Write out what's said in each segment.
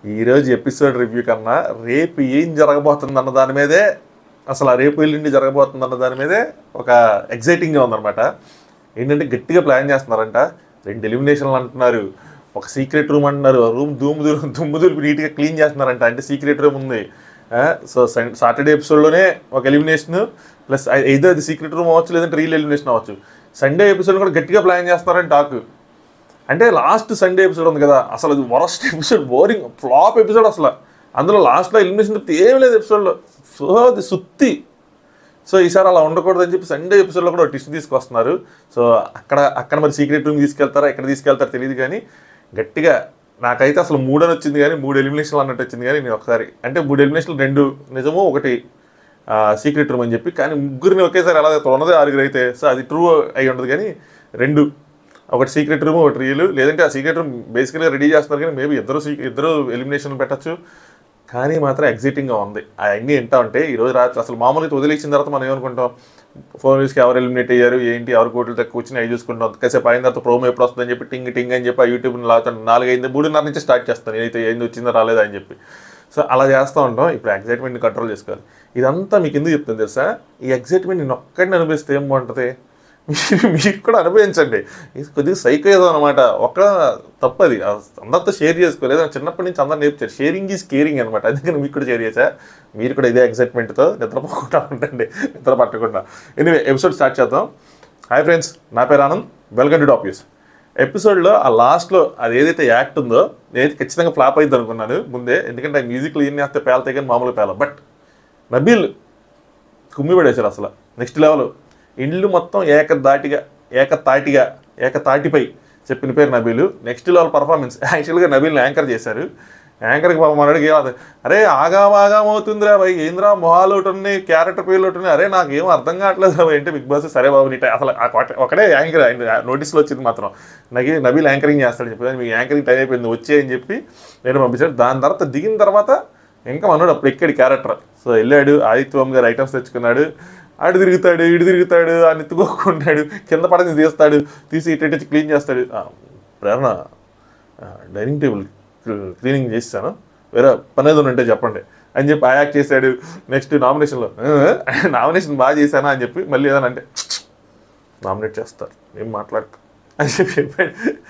ఈరోజు episode review కన్నా రేపు ఏం జరగబోతుంది అన్న దాని మీదే అసలు ఆ రేపు ఎల్లుండి జరగబోతుంది అన్న దాని మీదే ఒక ఎగ్జైటింగ్గా ఉందన్నమాట ఏంటంటే గట్టిగా ప్లాన్ చేస్తున్నారంట రెండు ఎలిమినేషన్లు అంటున్నారు ఒక సీక్రెట్ రూమ్ అంటున్నారు రూమ్ దుమ్ము దులు దుమ్ము దులిపి నీట్గా క్లీన్ చేస్తున్నారంట అంటే సీక్రెట్ రూమ్ ఉంది సో సాటర్డే ఎపిసోడ్లోనే ఒక ఎలిమినేషన్ ప్లస్ ఏదో అది సీక్రెట్ రూమ్ అవ్వచ్చు లేదంటే రీల్ ఎలిమినేషన్ అవ్వచ్చు సండే ఎపిసోడ్ కూడా గట్టిగా ప్లాన్ చేస్తున్నారని టాక్ అంటే లాస్ట్ సండే ఎపిసోడ్ ఉంది కదా అసలు అది worst episode boring flop episode అసలు అందులో లాస్ట్లో ఎలిమినేషన్ తప్పితే ఏం లేదు ఎపిసోడ్లో సో అది సుత్తి సో ఈసారి అలా ఉండకూడదని చెప్పి సండే ఎపిసోడ్లో కూడా టిస్ట్ తీసుకొస్తున్నారు సో అక్కడ అక్కడ మరి సీక్రెట్ రూమ్ తీసుకెళ్తారా ఎక్కడ తీసుకెళ్తారో తెలియదు కానీ గట్టిగా నాకైతే అసలు మూడు అని వచ్చింది కానీ మూడు ఎలిమినేషన్లు అన్నట్టు వచ్చింది కానీ నేను ఒకసారి అంటే మూడు ఎలిమినేషన్లు రెండు నిజము ఒకటి సీక్రెట్ రూమ్ అని చెప్పి కానీ ముగ్గురిని ఒకేసారి ఎలా అయితే ఉన్నదే ఆరుగురు అయితే సో అది ట్రూ అయి ఉండదు కానీ రెండు ఒకటి సీక్రెట్ రూమ్ ఒకటి రియల్ లేదంటే ఆ సీక్రెట్ రూమ్ బేసికల్గా రెడీ చేస్తున్నారు కానీ మేబీ ఇద్దరు సీ ఇద్దరు ఎలిమినేషన్ పెట్టచ్చు కానీ మాత్రం ఎగ్జైటింగ్గా ఉంది అవన్నీ ఏంటా ఉంటే ఈరోజు రాత్రి అసలు మామూలుగా వదిలేసిన తర్వాత మనం ఏమనుకుంటాం ఫోన్ న్యూస్కి ఎవరు ఎలిమినేట్ అయ్యారు ఏంటి ఎవరు కోట్లు తక్కువ వచ్చినాయి అవి చూసుకుంటాం కాసేపు అయిన తర్వాత ప్రోమో ఎప్పుడు వస్తుందని చెప్పి టింగ్ టింగ్ అని చెప్పి ఆ యూట్యూబ్ లాగుతాను నాలుగైదు మూడున్నర నుంచి స్టార్ట్ చేస్తాను ఏదైతే ఏంది వచ్చిందో రాలేదా అని చెప్పి సో అలా చేస్తూ ఉంటాం ఇప్పుడు ఎగ్జైట్మెంట్ని కంట్రోల్ చేసుకోవాలి ఇదంతా మీకు ఎందుకు చెప్తుంది తెలుసా ఈ ఎగ్జైట్మెంట్ నేను ఒక్కడిని అనిపిస్తే ఏం బాగుంటుంది మీరు మీకు కూడా అనుభవించండి ఇది కొద్దిగా సైకో ఏదో అనమాట ఒక్క తప్పది అందరితో షేర్ చేసుకోలేదు చిన్నప్పటి నుంచి అందరు నేర్చారు షేరింగ్ ఈజ్ కేరింగ్ అనమాట అందుకని మీకు కూడా షేర్ చేశా మీరు కూడా ఇదే ఎగ్జైట్మెంట్తో నిద్రపోకుండా ఉండండి నిద్ర పట్టకుండా ఎనివే ఎపిసోడ్ స్టార్ట్ చేద్దాం హాయ్ ఫ్రెండ్స్ నా పేరు Anand welcome to top use ఎపిసోడ్లో ఆ లాస్ట్లో అది ఏదైతే యాక్ట్ ఉందో నేనైతే ఖచ్చితంగా ఫ్లాప్ అయింది అనుకున్నాను ముందే ఎందుకంటే ఆ మ్యూజిక్లో ఏం చేస్తే పేలతాయి కానీ మామూలుగా పేల బట్ నబీల్ కుమ్మి పడేశారు అసలు నెక్స్ట్ లెవెల్ ఇల్లు మొత్తం ఏకదాటిగా ఏకతాటిగా ఏకతాటిపై చెప్పిన పేరు నబీలు నెక్స్ట్ లెవెల్ పర్ఫార్మెన్స్ యాక్చువల్గా నబీల్ని యాంకర్ చేశారు యాంకర్కి పాపం మనడికి అరే ఆగాం ఆగాం అవుతుందిరా భయ్ ఏంద్రా మొహాలు ఒకటి ఉన్నాయి క్యారెక్టర్ పేర్లు ఒకటి ఉన్నాయి అరే నాకు ఏం అర్థం కావట్లేదు రా భయ్ అంటే బిగ్ బాస్ సరే బాబు నీ టై- అసలు ఆ ఒకటే- ఒకడే యాంకర్ ఆయన నోటీస్లో వచ్చింది మాత్రం నాకు నబీల్ యాంకరింగ్ చేస్తాడు చెప్పి మీకు యాంకరింగ్ టైం అయిపోయింది వచ్చే అని చెప్పి నేను పంపించాడు దాని తర్వాత దిగిన తర్వాత ఇంకా మనోడు అప్పుడు ఎక్కడి క్యారెక్టర్ సో వెళ్ళాడు ఆదిత్యం గారు ఐటమ్స్ తెచ్చుకున్నాడు ఆడు తిరుగుతాడు ఇటు తిరుగుతాడు ఆ నెత్తుకోకుంటాడు కింద పడని తీస్తాడు తీసి ఇటు ఇటు క్లీన్ చేస్తాడు ఆ, ప్రేరణ ఆ, డైనింగ్ టేబుల్ క్లీ- క్లీనింగ్ చేస్తాను వేరే పని ఏదో ఉంటే చెప్పండి అని చెప్పి ఆ యాక్ట్ చేశాడు నెక్స్ట్ నామినేషన్లో నామినేషన్ బాగా చేశానా అని చెప్పి మళ్ళీ ఏదైనా అంటే నామినేట్ చేస్తారు ఏం మాట్లాడక అని చెప్పి చెప్పాడు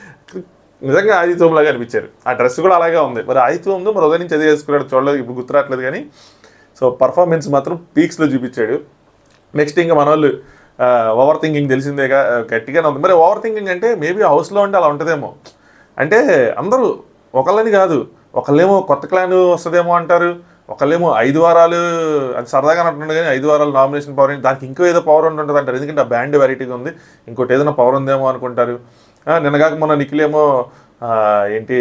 నిజంగా ఆదిత్యం లాగా అనిపించారు ఆ డ్రెస్ కూడా అలాగే ఉంది మరి ఆదిత్యం ఉందో మరి ఉదయం నుంచి అదే వేసుకున్నాడు చూడలేదు ఇప్పుడు గుర్తురాట్లేదు కానీ సో పర్ఫార్మెన్స్ మాత్రం పీక్స్లో చూపించాడు నెక్స్ట్ ఇంకా మన వాళ్ళు ఓవర్ థింకింగ్ తెలిసిందేగా ఆ, గట్టిగానే ఉంది మరి ఓవర్ థింకింగ్ అంటే మేబీ హౌస్లో ఉంటే అలా ఉంటుందేమో అంటే అందరూ ఒకళ్ళని కాదు ఒకళ్ళేమో కొత్త క్లాన్ వస్తుందేమో అంటారు ఒకళ్ళేమో ఐదు వారాలు అది సరదాగా అంటుండే కానీ ఐదు వారాలు నామినేషన్ పవర్ దానికి ఇంకో ఏదో పవర్ ఉంటుంది అంటారు ఎందుకంటే ఆ బ్యాండ్ వెరైటీగా ఉంది ఇంకోటి ఏదైనా పవర్ ఉందేమో అనుకుంటారు ఆ, నిన్నగాక మొన్న నిఖిల్ ఏమో ఆ, ఏంటి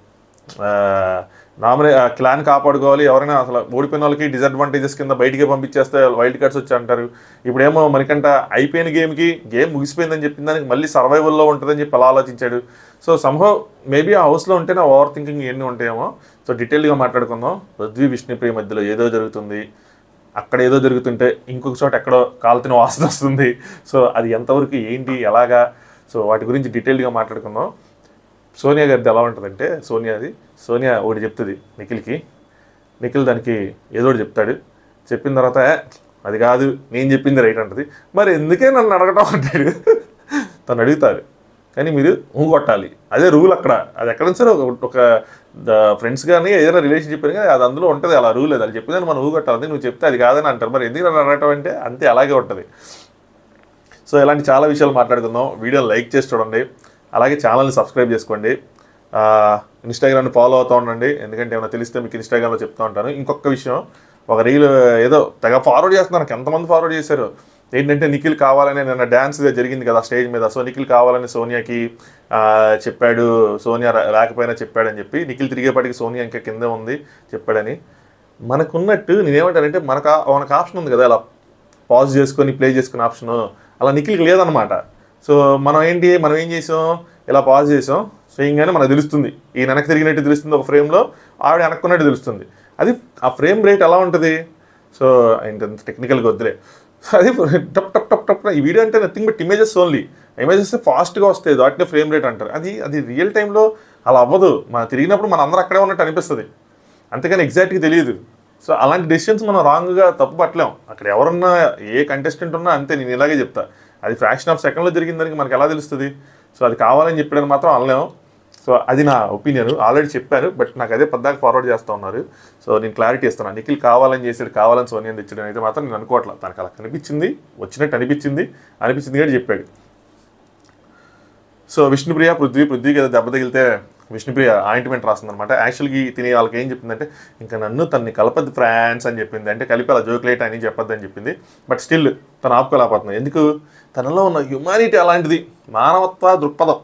నామినే క్లాన్ కాపాడుకోవాలి ఎవరైనా అసలు ఓడిపోయిన వాళ్ళకి డిసడ్వాంటేజెస్ కింద బయటికి పంపించేస్తే వైల్డ్ కార్డ్స్ వచ్చి అంటారు ఇప్పుడేమో మనకంట అయిపోయిన గేమ్కి గేమ్ ముగిసిపోయిందని చెప్పిన దానికి మళ్ళీ సర్వైవల్లో ఉంటుందని చెప్పి అలా ఆలోచించాడు సో సంభవ్ మేబీ ఆ హౌస్లో ఉంటేనే ఓవర్ థింకింగ్ ఎన్ని ఉంటాయేమో సో డీటెయిల్గా మాట్లాడుకుందాం పృథ్వీ విష్ణుప్రియ మధ్యలో ఏదో జరుగుతుంది అక్కడ ఏదో జరుగుతుంటే ఇంకొక చోట ఎక్కడో కాలుతున్న వాసన వస్తుంది సో అది ఎంతవరకు ఏంటి ఎలాగా సో వాటి గురించి డీటెయిల్గా మాట్లాడుకుందాం సోనియా గారిది ఎలా ఉంటుందంటే సోనియాది సోనియా ఒకటి చెప్తుంది నిఖిల్కి నిఖిల్ దానికి ఏదో ఒకటి చెప్తాడు చెప్పిన తర్వాత "ఏ, అది కాదు నేను చెప్పింది రైట్ అంటది మరి ఎందుకే నన్ను అడగటం అంటాడు తను అడుగుతారు కానీ మీరు ఊ కొట్టాలి అదే రూల్ అక్కడ అది ఎక్కడ సరే ఒక ఒక ఫ్రెండ్స్ కానీ ఏదైనా రిలేషన్షిప్ కానీ అది అందులో ఉంటుంది అలా రూల్ అది అది చెప్పిందని మనం ఊ కొట్టాలి నువ్వు చెప్తే అది కాదని అంటారు మరి ఎందుకు నన్ను అడగటం అంటే అంతే అలాగే ఉంటుంది సో ఇలాంటి చాలా విషయాలు మాట్లాడుకుందాం వీడియోని లైక్ చేసి చూడండి అలాగే ఛానల్ని సబ్స్క్రైబ్ చేసుకోండి ఇన్స్టాగ్రామ్ని ఫాలో అవుతూ ఉండండి ఎందుకంటే ఏమైనా తెలిస్తే మీకు ఇన్స్టాగ్రామ్లో చెప్తూ ఉంటాను ఇంకొక విషయం ఒక రీల్ ఏదో తెగ ఫార్వర్డ్ చేస్తున్నారు నాకు ఎంతమంది ఫార్వర్డ్ చేశారు ఏంటంటే నిఖిల్ కావాలని నిన్న డ్యాన్స్ జరిగింది కదా స్టేజ్ మీద సో నిఖిల్ కావాలని సోనియాకి ఆ, చెప్పాడు సోనియా రా- రాకపోయినా చెప్పాడని చెప్పి నిఖిల్ తిరిగేపాటికి సోనియా ఇంకా కిందే ఉంది చెప్పాడని మనకున్నట్టు నేనేమంటానంటే మనకు ఆ- మనకు ఆప్షన్ ఉంది కదా అలా పాజ్ చేసుకొని ప్లే చేసుకునే ఆప్షన్ అలా నిఖిల్కి లేదనమాట సో మనం ఏంటి మనం ఏం చేసాం ఇలా పాజ్ చేసాం చేయగానే మనకు తెలుస్తుంది ఈ వెనక్కి తిరిగినట్టు తెలుస్తుంది ఒక ఫ్రేమ్లో ఆవిడ వెనక్కున్నట్టు తెలుస్తుంది అది ఆ ఫ్రేమ్ రేట్ ఎలా ఉంటుంది సో ఇంత టెక్నికల్గా వద్దులే సో అది టప్ టప్ టప్ టప్ ఈ వీడియో అంటే nothing but images only images ఫాస్ట్గా వస్తాయి వాటిని ఫ్రేమ్ రేట్ అంటారు అది అది రియల్ టైంలో అలా అవ్వదు మనం తిరిగినప్పుడు మన అందరం అక్కడే ఉన్నట్టు అనిపిస్తుంది అంతేకాని ఎగ్జాక్ట్గా తెలియదు సో అలాంటి డెసిషన్స్ మనం రాంగ్గా తప్పు పట్టలేం అక్కడ ఎవరున్నా ఏ కంటెస్టెంట్ ఉన్నా అంతే నేను ఇలాగే చెప్తా అది ఫ్రాక్షన్ ఆఫ్ సెకండ్లో జరిగిందని మనకి ఎలా తెలుస్తుంది సో అది కావాలని చెప్పాడని మాత్రం అనలేం సో అది నా ఒపీనియన్ ఆల్రెడీ చెప్పారు బట్ నాకు అదే పద్దాక ఫార్వర్డ్ చేస్తూ ఉన్నారు సో నేను క్లారిటీ ఇస్తాను నిఖిల్ కావాలని చేసాడు కావాలని సోనియా తెచ్చడం అయితే మాత్రం నేను అనుకోవట్లేదు తనకు అలా కనిపించింది వచ్చినట్టు అనిపించింది అనిపించింది కానీ చెప్పాడు సో విష్ణుప్రియ పృథ్వీ పృథ్వీకి ఏదో దెబ్బ తగిలితే విష్ణుప్రియ ఆయింట్మెంట్ రాస్తుందన్నమాట యాక్చువల్గా తిని వాళ్ళకి ఏం చెప్పిందంటే ఇంకా నన్ను తన్ని కలపద్దు ఫ్రాన్స్ అని చెప్పింది అంటే కలిపి అలా జోక్లేట్ అని చెప్పొద్దు అని చెప్పింది బట్ స్టిల్ తను ఆపుకోలేకపోతుంది ఎందుకు తనలో ఉన్న హ్యుమానిటీ అలాంటిది మానవత్వ దృక్పథం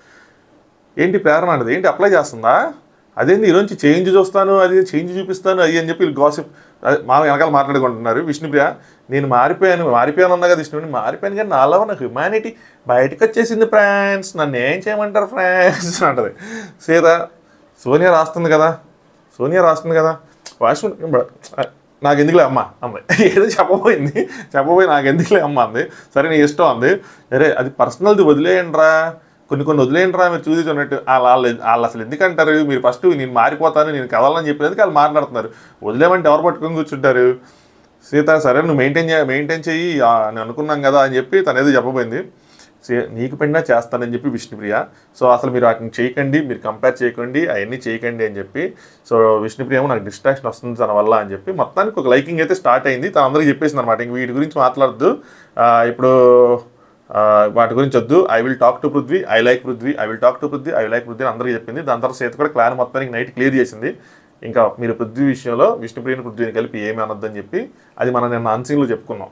ఏంటి ప్రేరణ అనేది ఏంటి అప్లై చేస్తుందా అదేంటి ఈరోజు చేంజ్ చూస్తాను అది చేంజ్ చూపిస్తాను అది అని చెప్పి గాసిప్ మా వెనకాల మాట్లాడుకుంటున్నారు విష్ణుప్రియ నేను మారిపోయాను మారిపోయాను అన్నా కదా విష్ణుని మారిపోయాను కానీ నాలో ఉన్న హ్యుమానిటీ బయటకు వచ్చేసింది ఫ్రాన్స్ నన్ను ఏం చేయమంటారు ఫ్రాన్స్ అంటది సీత సోనియా రాస్తుంది కదా సోనియా రాస్తుంది కదా వాష్రూమ్ నాకు ఎందుకులే అమ్మ అంది ఏదో చెప్పబోయింది చెప్పబోయి నాకు ఎందుకులే అమ్మ అంది సరే నీ ఇష్టం అంది అరే అది పర్సనల్ది వదిలేయండి రా కొన్ని కొన్ని వదిలేయండి రా మీరు చూసి చూడట్టు వాళ్ళు వాళ్ళు వాళ్ళు అసలు ఎందుకంటారు మీరు ఫస్ట్ నేను మారిపోతాను నేను కదలని చెప్పినందుకు వాళ్ళు మాట్లాడుతున్నారు వదిలేమంటే ఎవరు పట్టుకొని కూర్చుంటారు సీత సరే నువ్వు మెయింటైన్ చేయ మెయింటైన్ చెయ్యి ఆ, నేను అనుకున్నాం కదా అని చెప్పి తను ఏదో చెప్పబోయింది సే- నీకు పడినా చేస్తానని చెప్పి విష్ణుప్రియ సో అసలు మీరు వాటిని చేయకండి మీరు కంపేర్ చేయకండి అవన్నీ చేయకండి అని చెప్పి సో విష్ణుప్రియ ఏమో నాకు డిస్ట్రాక్షన్ వస్తుంది తన వల్ల అని చెప్పి మొత్తానికి ఒక లైకింగ్ అయితే స్టార్ట్ అయింది తను అందరికీ చెప్పేసింది అనమాట ఇంక వీటి గురించి మాట్లాడద్దు ఆ, ఇప్పుడు ఆ, వాటి గురించి వద్దు I will talk to Prithvi I like Prithvi I will talk to Prithvi I like Prithvi అని అందరికీ చెప్పింది దాని తర్వాత సేతు కూడా క్లాన్ మొత్తానికి నైట్ క్లియర్ చేసింది ఇంకా మీరు పృథ్వీ విషయంలో విష్ణుప్రియని పృథ్వీని కలిపి ఏమీ అనొద్దని చెప్పి అది మనం నిన్న అన్సింగ్లో చెప్పుకున్నాం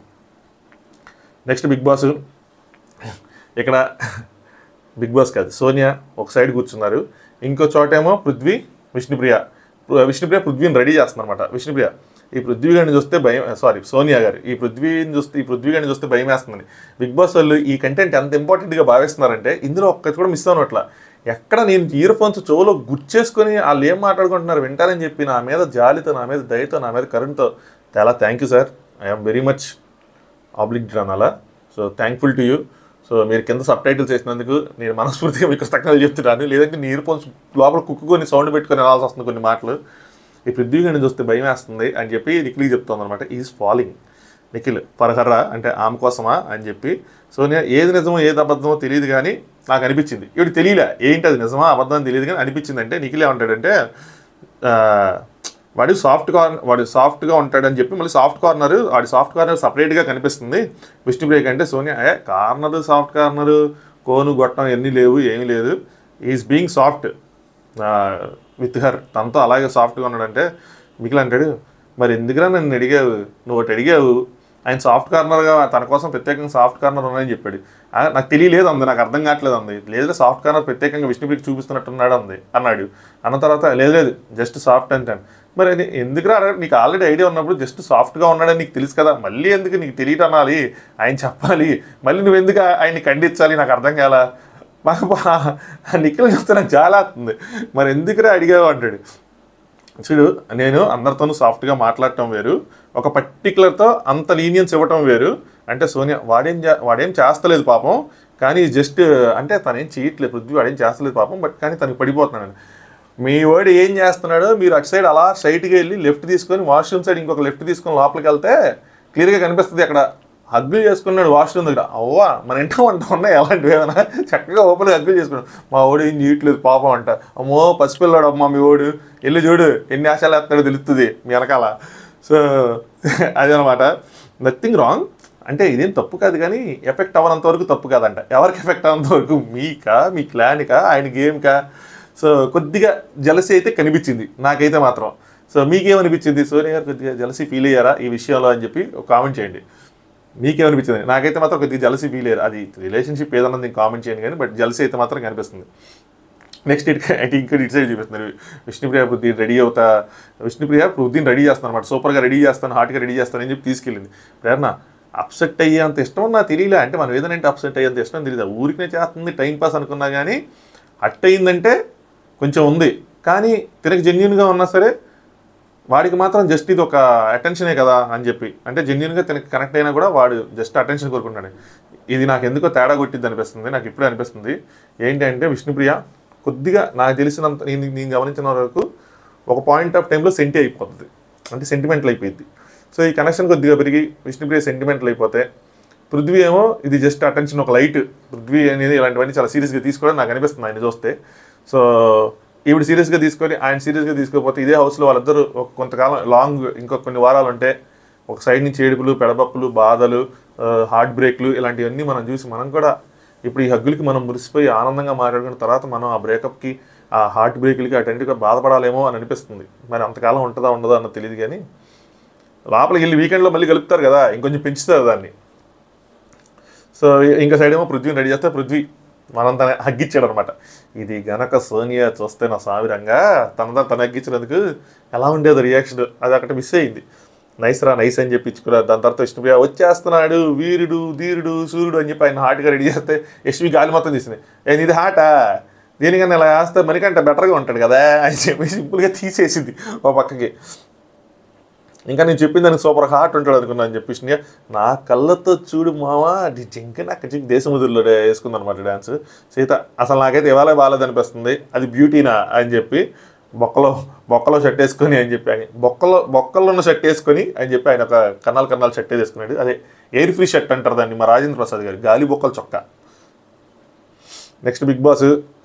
నెక్స్ట్ బిగ్ బాస్ ఇక్కడ బిగ్ బాస్ కాదు సోనియా ఒక సైడ్ కూర్చున్నారు ఇంకో చోటేమో పృథ్వీ విష్ణుప్రియ పృ- విష్ణుప్రియ పృథ్వీని రెడీ చేస్తుందన్నమాట విష్ణుప్రియ ఈ పృథ్వీ గారిని చూస్తే భయం సారీ సోనియా గారు ఈ పృథ్వీని చూస్తే ఈ పృథ్వీ గారిని చూస్తే భయం వేస్తుందని బిగ్ బాస్ వాళ్ళు ఈ కంటెంట్ ఎంత ఇంపార్టెంట్గా భావిస్తున్నారంటే ఇందులో ఒక్కటి కూడా మిస్ అవ్వట్ల ఎక్కడ నేను ఇయర్ ఫోన్స్ చెవులో గుర్చేసుకొని వాళ్ళు ఏం మాట్లాడుకుంటున్నారు వింటారని చెప్పి నా మీద జాలితో నా మీద దయతో నా మీద కరుణతో చాలా thank you sir I'm very much obliged అనాలా so thankful to you so మీరు కింద సబ్ టైటిల్స్ వేసినందుకు నేను మనస్ఫూర్తిగా మీకు కృతజ్ఞతలు చెప్తున్నాను లేదంటే నీ ఇయర్ ఫోన్స్ లోపల కుక్కుకొని సౌండ్ పెట్టుకొని వెళ్ళాల్సి వస్తుంది కొన్ని మాటలు ఈ పృథ్వీ గారిని చూస్తే భయం వేస్తుంది అని చెప్పి నిఖిల్కి చెప్తుంది అనమాట ఈజ్ ఫాలింగ్ నిఖిల్ పరహర్రా అంటే ఆమె కోసమా అని చెప్పి సోనియా ఏది నిజమో ఏది అబద్ధమో తెలియదు కానీ నాకు అనిపించింది ఇవి తెలియలే ఏంటి అది నిజమా అబద్ధం అని తెలియదు కానీ అనిపించింది అంటే నిఖిల్ ఏమంటాడంటే ఆ, వాడు సాఫ్ట్ కార్నర్ వాడు సాఫ్ట్గా ఉంటాడని చెప్పి మళ్ళీ సాఫ్ట్ కార్నర్ వాడి సాఫ్ట్ కార్నర్ సపరేట్గా కనిపిస్తుంది విష్ణు బ్రేక్ అంటే సోనియా ఏ కార్నర్ సాఫ్ట్ కార్నర్ కోను గొట్టం ఎన్ని లేవు ఏమీ లేదు is being soft with her తనతో అలాగే సాఫ్ట్గా ఉన్నాడంటే మిగిలిన అంటాడు మరి ఎందుకురా నన్ను అడిగావు నువ్వు ఒకటి అడిగావు ఆయన సాఫ్ట్ కార్నర్గా తన కోసం ప్రత్యేకంగా సాఫ్ట్ కార్నర్ ఉన్నాయని చెప్పాడు ఆ, నాకు తెలియలేదు అంది నాకు అర్థం కావట్లేదు అంది లేదు సాఫ్ట్ కార్నర్ ప్రత్యేకంగా విష్ణుప్రికి చూపిస్తున్నట్టున్నాడు అంది అన్నాడు అన్న తర్వాత లేదు లేదు జస్ట్ సాఫ్ట్ అంటాను మరి అది ఎందుకురా అడగ నీకు ఆల్రెడీ ఐడియా ఉన్నప్పుడు జస్ట్ సాఫ్ట్గా ఉన్నాడని నీకు తెలుసు కదా మళ్ళీ ఎందుకు నీకు తెలియటం అనాలి ఆయన చెప్పాలి మళ్ళీ నువ్వు ఎందుకు ఆయన్ని ఖండించాలి నాకు అర్థం కాలా మాకు బా- ఆ నిఖిల్ చూస్తే నాకు చాలా వస్తుంది మరి ఎందుకురా అడిగావు అంటాడు చూడు నేను అందరితోనూ సాఫ్ట్గా మాట్లాడటం వేరు ఒక పర్టికులర్తో అంత లీనియన్స్ ఇవ్వటం వేరు అంటే సోనియా వాడేం చే- వాడేం చేస్తలేదు పాపం కానీ జస్ట్ అంటే తనేం చేయట్లేదు పృథ్వీ వాడేం చేస్తలేదు పాపం బట్ కానీ తనకి పడిపోతున్నాడు మీ వాడు ఏం చేస్తున్నాడో మీరు అటు సైడ్ అలా స్ట్రైట్గా వెళ్ళి లెఫ్ట్ తీసుకొని వాష్రూమ్ సైడ్ ఇంకొక లెఫ్ట్ తీసుకొని లోపలికి వెళ్తే క్లియర్గా కనిపిస్తుంది అక్కడ హగ్గులు చేసుకున్నాడు వాష్రూమ్ దగ్గర అవ్వా మన ఇంట్లో వంట ఉన్నాయి అలాంటివి ఏమైనా చక్కగా ఓపెన్గా హగ్గులు చేసుకున్నాడు మా వాడు ఏం చేయట్లేదు పాపం అంట అమ్మో పసిపిల్లాడు అమ్మా మీ వాడు వెళ్ళి చూడు ఎన్ని ఆశాలు వేస్తాడో తెలుస్తుంది మీ వెనకాల సో అదనమాట నథింగ్ రాంగ్ అంటే ఇదేం తప్పు కాదు కానీ ఎఫెక్ట్ అవ్వనంత వరకు తప్పు కాదంట ఎవరికి ఎఫెక్ట్ అవ్వనంత వరకు మీకా మీ క్లాన్కా ఆయన గేమ్కా సో కొద్దిగా జలసి అయితే కనిపించింది నాకైతే మాత్రం సో మీకేమనిపించింది సోనియా గారు కొద్దిగా జలసి ఫీల్ అయ్యారా ఈ విషయంలో అని చెప్పి ఒక కామెంట్ చేయండి మీకేమనిపించింది నాకైతే మాత్రం కొద్దిగా జలసి ఫీల్ అయ్యారు అది రిలేషన్షిప్ ఏదన్నా నేను కామెంట్ చేయను కానీ బట్ జలసి అయితే మాత్రం కనిపిస్తుంది నెక్స్ట్ ఇటు అంటే ఇంకా ఇటు సైడ్ చూపిస్తున్నారు విష్ణుప్రియ బుద్ధి రెడీ అవుతా విష్ణుప్రియ బుద్ధిని రెడీ చేస్తాను అనమాట సూపర్గా రెడీ చేస్తాను హార్ట్గా రెడీ చేస్తాను అని చెప్పి తీసుకెళ్ళింది ప్రేరణ అప్సెట్ అయ్యేంత ఇష్టం నా తెలియలే అంటే మనం ఏదైనా అప్సెట్ అయ్యేంత ఇష్టం తెలియదు ఊరికనే చేస్తుంది టైం పాస్ అనుకున్నా కానీ అట్ అయిందంటే కొంచెం ఉంది కానీ తినకి జెన్యున్గా ఉన్నా సరే వాడికి మాత్రం జస్ట్ ఇది ఒక అటెన్షనే కదా అని చెప్పి అంటే జెన్యున్గా తనకి కనెక్ట్ అయినా కూడా వాడు జస్ట్ అటెన్షన్ కోరుకుంటాడు ఇది నాకు ఎందుకో తేడా కొట్టిద్ది అనిపిస్తుంది నాకు ఇప్పుడే అనిపిస్తుంది ఏంటి అంటే విష్ణుప్రియ కొద్దిగా నాకు తెలిసినంత నేను నేను గమనించిన వరకు ఒక పాయింట్ ఆఫ్ టైంలో సెంటి అయిపోతుంది అంటే సెంటిమెంటల్ అయిపోయింది సో ఈ కనెక్షన్ కొద్దిగా పెరిగి విష్ణుప్రియ సెంటిమెంటల్ అయిపోతే పృథ్వీ ఏమో ఇది జస్ట్ అటెన్షన్ ఒక లైట్ పృథ్వీ అనేది ఇలాంటివన్నీ చాలా సీరియస్గా తీసుకోవడం నాకు అనిపిస్తుంది ఆయన చూస్తే సో ఈవిడ సీరియస్గా తీసుకొని ఆయన సీరియస్గా తీసుకోకపోతే ఇదే హౌస్లో వాళ్ళిద్దరూ ఒక కొంతకాలం లాంగ్ ఇంకొక కొన్ని వారాలు ఉంటే ఒక సైడ్ నుంచి ఏడుపులు పెడబప్పులు బాధలు హార్ట్ బ్రేక్లు ఇలాంటివన్నీ మనం చూసి మనం కూడా ఇప్పుడు ఈ హగ్గులకి మనం మురిసిపోయి ఆనందంగా మాట్లాడుకున్న తర్వాత మనం ఆ బ్రేకప్కి ఆ హార్ట్ బ్రేక్లకి అటెంటివ్గా బాధపడాలేమో అని అనిపిస్తుంది మరి అంతకాలం ఉంటుందా ఉండదా అన్నది తెలియదు కానీ లోపలికి వెళ్ళి వీకెండ్లో మళ్ళీ కలుపుతారు కదా ఇంకొంచెం పెంచుతారు దాన్ని సో ఇంకా సైడ్ ఏమో పృథ్వీని రెడీ చేస్తే పృథ్వీ మనంతా హగ్గిచ్చాడు అనమాట ఇది గనక సోనియా చూస్తే నా సామిరంగా తనదా తను హగ్గించినందుకు ఎలా ఉండేది రియాక్షన్ అది అక్కడ మిస్ అయింది నైస్ రా నైస్ అని చెప్పి ఇచ్చుకున్నారు దాని తర్వాత విష్ణుప్రియ వచ్చేస్తున్నాడు వీరుడు ధీరుడు సూర్యుడు అని చెప్పి ఆయన హార్ట్గా రెడీ చేస్తే యశ్వి గాలి మొత్తం తీసింది ఏంది ఇది హాటా దీనికన్నా ఇలా వేస్తే మరికంటే బెటర్గా ఉంటాడు కదా అని చెప్పి సింపుల్గా తీసేసింది ఓ పక్కకి ఇంకా నేను చెప్పిన దానికి సూపర్ హార్ట్ ఉంటాడు అనుకున్నాను అని చెప్పేసి నే- నా కళ్ళతో చూడు మావా జింక నాకు జింక దేశముదురులో వేసుకుంది అనమాట డ్యాన్స్ సీత అసలు నాకైతే ఇవాళ బాగాలేదు అనిపిస్తుంది అది బ్యూటీనా అని చెప్పి బొక్కలో బొక్కలో షర్ట్ వేసుకొని అని చెప్పి ఆయన బొక్కలో బొక్కల్లో ఉన్న షర్ట్ వేసుకొని అని చెప్పి ఆయన ఒక కన్నాలు కన్నాలు షర్ట్ వేసుకున్నాడు అదే ఎయిర్ ఫ్రీ షర్ట్ అంటారు దాన్ని మా రాజేంద్ర ప్రసాద్ గారు గాలి బొక్కల చొక్కా నెక్స్ట్ బిగ్ బాస్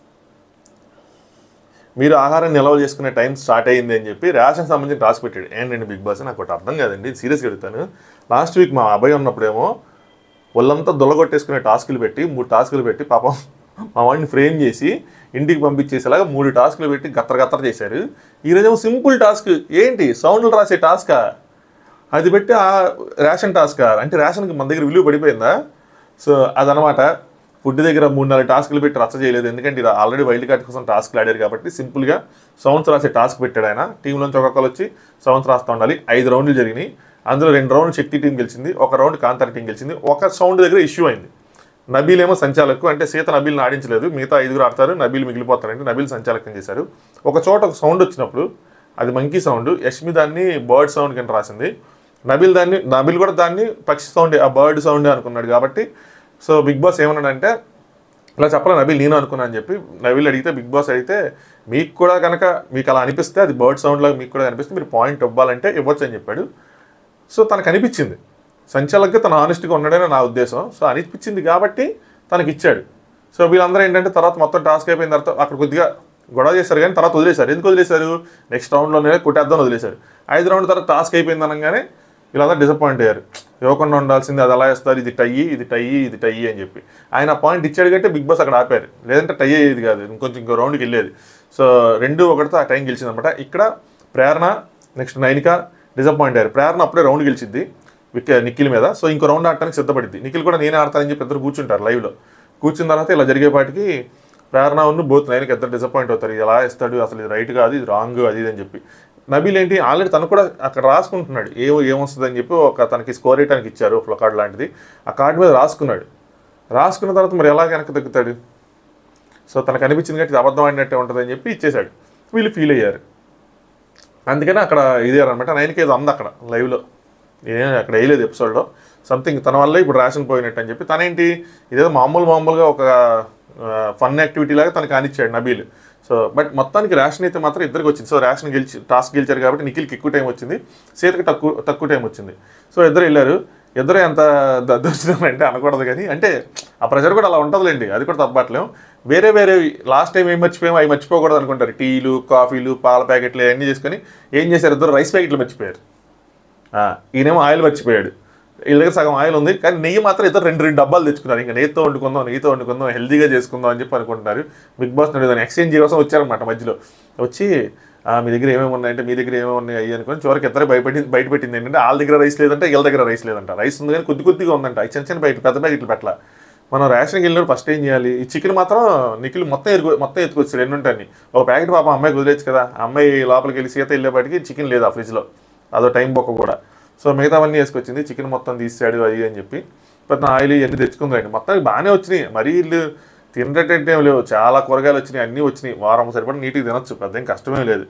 మీరు ఆహారం నిల్వ చేసుకునే టైం స్టార్ట్ అయ్యింది అని చెప్పి రేషన్ సంబంధించి టాస్క్ పెట్టాడు ఏంటండి బిగ్ బాస్ నాకు ఒకటి అర్థం కాదండి సీరియస్గా అడుగుతాను లాస్ట్ వీక్ మా అబ్బాయి ఉన్నప్పుడేమో ఒళ్ళంతా దొల్లగొట్టేసుకునే టాస్కులు పెట్టి మూడు టాస్కులు పెట్టి పాపం మా వాడిని ఫ్రేమ్ చేసి ఇంటికి పంపించేసేలాగా మూడు టాస్కులు పెట్టి గత్తర గత్తర చేశారు ఈరోజేమో సింపుల్ టాస్క్ ఏంటి సౌండ్లు రాసే టాస్కా అది పెట్టి ఆ రేషన్ టాస్క్ అంటే రేషన్కి మన దగ్గర విలువ పడిపోయిందా సో అదనమాట ఫుడ్ దగ్గర మూడు నాలుగు టాస్క్లు పెట్టి రచ్చ చేయలేదు ఎందుకంటే ఇది ఆల్రెడీ వైల్డ్ కార్డ్ కోసం టాస్క్లు ఆడారు కాబట్టి సింపుల్గా సౌండ్స్ రాసే టాస్క్ పెట్టాడు ఆయన టీంలోంచి ఒక్కొక్కరు వచ్చి సౌండ్స్ రాస్తూ ఉండాలి ఐదు రౌండ్లు జరిగినాయి అందులో రెండు రౌండ్లు శక్తి టీం గెలిచింది ఒక రౌండ్ కాంతార టీం గెలిచింది ఒక సౌండ్ దగ్గర ఇష్యూ అయింది నబీల్ ఏమో సంచాలకు అంటే సీత నబీల్ని ఆడించలేదు మిగతా ఐదుగురు ఆడతారు నబీల్ మిగిలిపోతారంటే నబీల్ సంచాలకం చేశారు ఒక చోట ఒక సౌండ్ వచ్చినప్పుడు అది మంకీ సౌండ్ యష్మి దాన్ని బర్డ్ సౌండ్ కింద రాసింది నబీల్ దాన్ని నబీల్ కూడా దాన్ని పక్షి సౌండ్ ఆ బర్డ్ సౌండ్ అనుకున్నాడు కాబట్టి సో బిగ్ బాస్ ఏమన్నాడంటే ఇలా చెప్పలే నబీల్ నేను అనుకున్నా అని చెప్పి నబీల్ అడిగితే బిగ్ బాస్ అడిగితే మీకు కూడా కనుక మీకు అలా అనిపిస్తే అది బర్డ్ సౌండ్ లాగా మీకు కూడా అనిపిస్తే మీరు పాయింట్ ఇవ్వాలంటే ఇవ్వచ్చు అని చెప్పాడు సో తనకు అనిపించింది సంచాలకుగా తన ఆనెస్ట్గా ఉన్నాడని నా ఉద్దేశం సో అనిపించింది కాబట్టి తనకి ఇచ్చాడు సో వీళ్ళందరూ ఏంటంటే తర్వాత మొత్తం టాస్క్ అయిపోయిన తర్వాత అక్కడ కొద్దిగా గొడవ చేశారు కానీ తర్వాత వదిలేశారు ఎందుకు వదిలేశారు నెక్స్ట్ రౌండ్లోనే కొట్టేద్దాం వదిలేశారు ఐదు రౌండ్ తర్వాత టాస్క్ అయిపోయింది అనగానే వీళ్ళందరూ డిసప్పాయింట్ అయ్యారు ఇవ్వకుండా ఉండాల్సింది అది అలా వేస్తారు ఇది టయ్యి ఇది టయ్యి ఇది టయ్యి అని చెప్పి ఆయన పాయింట్ ఇచ్చాడు కంటే బిగ్ బాస్ అక్కడ ఆపారు లేదంటే టై అయ్యేది కాదు ఇంకొంచెం ఇంకో రౌండ్కి వెళ్ళేది సో రెండు ఒకటితో ఆ టైం గెలిచింది అనమాట ఇక్కడ ప్రేరణ నెక్స్ట్ నైనిక డిసప్పాయింట్ అయ్యారు ప్రేరణ అప్పుడే రౌండ్ గెలిచింది విక్ నిఖిల్ మీద సో ఇంకో రౌండ్ ఆడటానికి సిద్ధపడింది నిఖిల్ కూడా నేనే ఆడతానని చెప్పి ఇద్దరు కూర్చుంటారు లైవ్లో కూర్చున్న తర్వాత ఇలా జరిగేపాటికి ప్రేరణ ఉన్న బోత్ నైన్కి ఇద్దరు డిసప్పాయింట్ అవుతారు ఇది ఎలా ఇస్తాడు అసలు ఇది రైట్ కాదు ఇది రాంగ్ అది ఇది అని చెప్పి నబీల్ ఏంటి ఆల్రెడీ తను కూడా అక్కడ రాసుకుంటున్నాడు ఏ ఏమొస్తుంది అని చెప్పి ఒక తనకి స్కోర్ వేయడానికి ఇచ్చారు ఫ్లో కార్డ్ లాంటిది ఆ కార్డు మీద రాసుకున్నాడు రాసుకున్న తర్వాత మరి ఎలా వెనక్కి తగ్గుతాడు సో తనకు అనిపించింది కాబట్టి ఇది అబద్ధం ఆడినట్టే ఉంటుంది అని చెప్పి ఇచ్చేశాడు వీళ్ళు ఫీల్ అయ్యారు అందుకని అక్కడ ఇదే అనమాట నైన్కి ఏదో అంది అక్కడ లైవ్లో ఇదేం అక్కడ వేయలేదు ఎపిసోడ్లో సంథింగ్ తన వల్ల ఇప్పుడు రేషన్ పోయినట్టు అని చెప్పి తనేంటి ఇదేదో మామూలు మామూలుగా ఒక ఫన్ యాక్టివిటీ లాగా తనకు కానిచ్చాడు నబీల్ సో బట్ మొత్తానికి రేషన్ అయితే మాత్రం ఇద్దరికి వచ్చింది సో రేషన్ గెలిచి టాస్క్ గెలిచారు కాబట్టి నిఖిల్కి ఎక్కువ టైం వచ్చింది సీతకి తక్కువ తక్కువ టైం వచ్చింది సో ఇద్దరు వెళ్ళారు ఇద్దరు ఎంత దద్దొచ్చినారంటే అనకూడదు కానీ అంటే ఆ ప్రెషర్ కూడా అలా ఉంటుందిలేండి అది కూడా తప్పట్లేం వేరే వేరే లాస్ట్ టైం ఏం మర్చిపోయాం అవి మర్చిపోకూడదు అనుకుంటారు టీలు కాఫీలు పాల ప్యాకెట్లు అవన్నీ చేసుకొని ఏం చేశారు ఇద్దరు రైస్ ప్యాకెట్లు మర్చిపోయారు ఆ, ఈయనేమో ఆయిల్ మర్చిపోయాడు వీళ్ళ దగ్గర సగం ఆయిల్ ఉంది కానీ నెయ్యి మాత్రం ఇద్దరు రెండు రెండు డబ్బాలు తెచ్చుకున్నారు ఇంకా నెయ్యితో వండుకుందాం నెయ్యితో వండుకుందాం హెల్దీగా చేసుకుందాం అని చెప్పి అనుకుంటున్నారు బిగ్ బాస్ నుండి దాన్ని ఎక్స్చేంజ్ కోసం వచ్చారనమాట మధ్యలో వచ్చి "ఆ, మీ దగ్గర ఏమేమి ఉన్నాయంటే మీ దగ్గర ఏమేమి ఉన్నాయి అయ్యి అనుకుని చివరికి ఇద్దరు బయటపెట్టి బయట పెట్టింది ఏంటంటే వాళ్ళ దగ్గర రైస్ లేదంటే వీళ్ళ దగ్గర రైస్ లేదంట రైస్ ఉంది కానీ కొద్ది కొద్దిగా ఉందంట అవి చిన్న చిన్న బయట పెద్ద ప్యాకెట్లు పెట్టాల మనం రేషన్కి వెళ్ళినప్పుడు ఫస్ట్ ఏం చేయాలి ఈ చికెన్ మాత్రం నిఖిల్ మొత్తం ఎరుగు మొత్తం ఎత్తుకొచ్చాడు ఎన్ని ఉంటాయి ఒక ప్యాకెట్ పాప అమ్మాయికి వదిలేచ్చు కదా ఆ అమ్మాయి లోపలికి వెళ్ళి సీత వెళ్ళేపాటికి చికెన్ లేదు ఆ ఫ్రిడ్జ్లో అదో టైం బొక్క కూడా సో మిగతావన్నీ వేసుకొచ్చింది చికెన్ మొత్తం తీసాడు అది అని చెప్పి పెద్ద ఆయిల్ ఇవన్నీ తెచ్చుకుందండి మొత్తం బాగానే వచ్చినాయి మరీ వీళ్ళు తినటట్టు ఏం లేవు చాలా కూరగాయలు వచ్చినాయి అన్నీ వచ్చినాయి వారం సరిపడి నీట్గా తినొచ్చు పెద్ద ఏం కష్టమే లేదు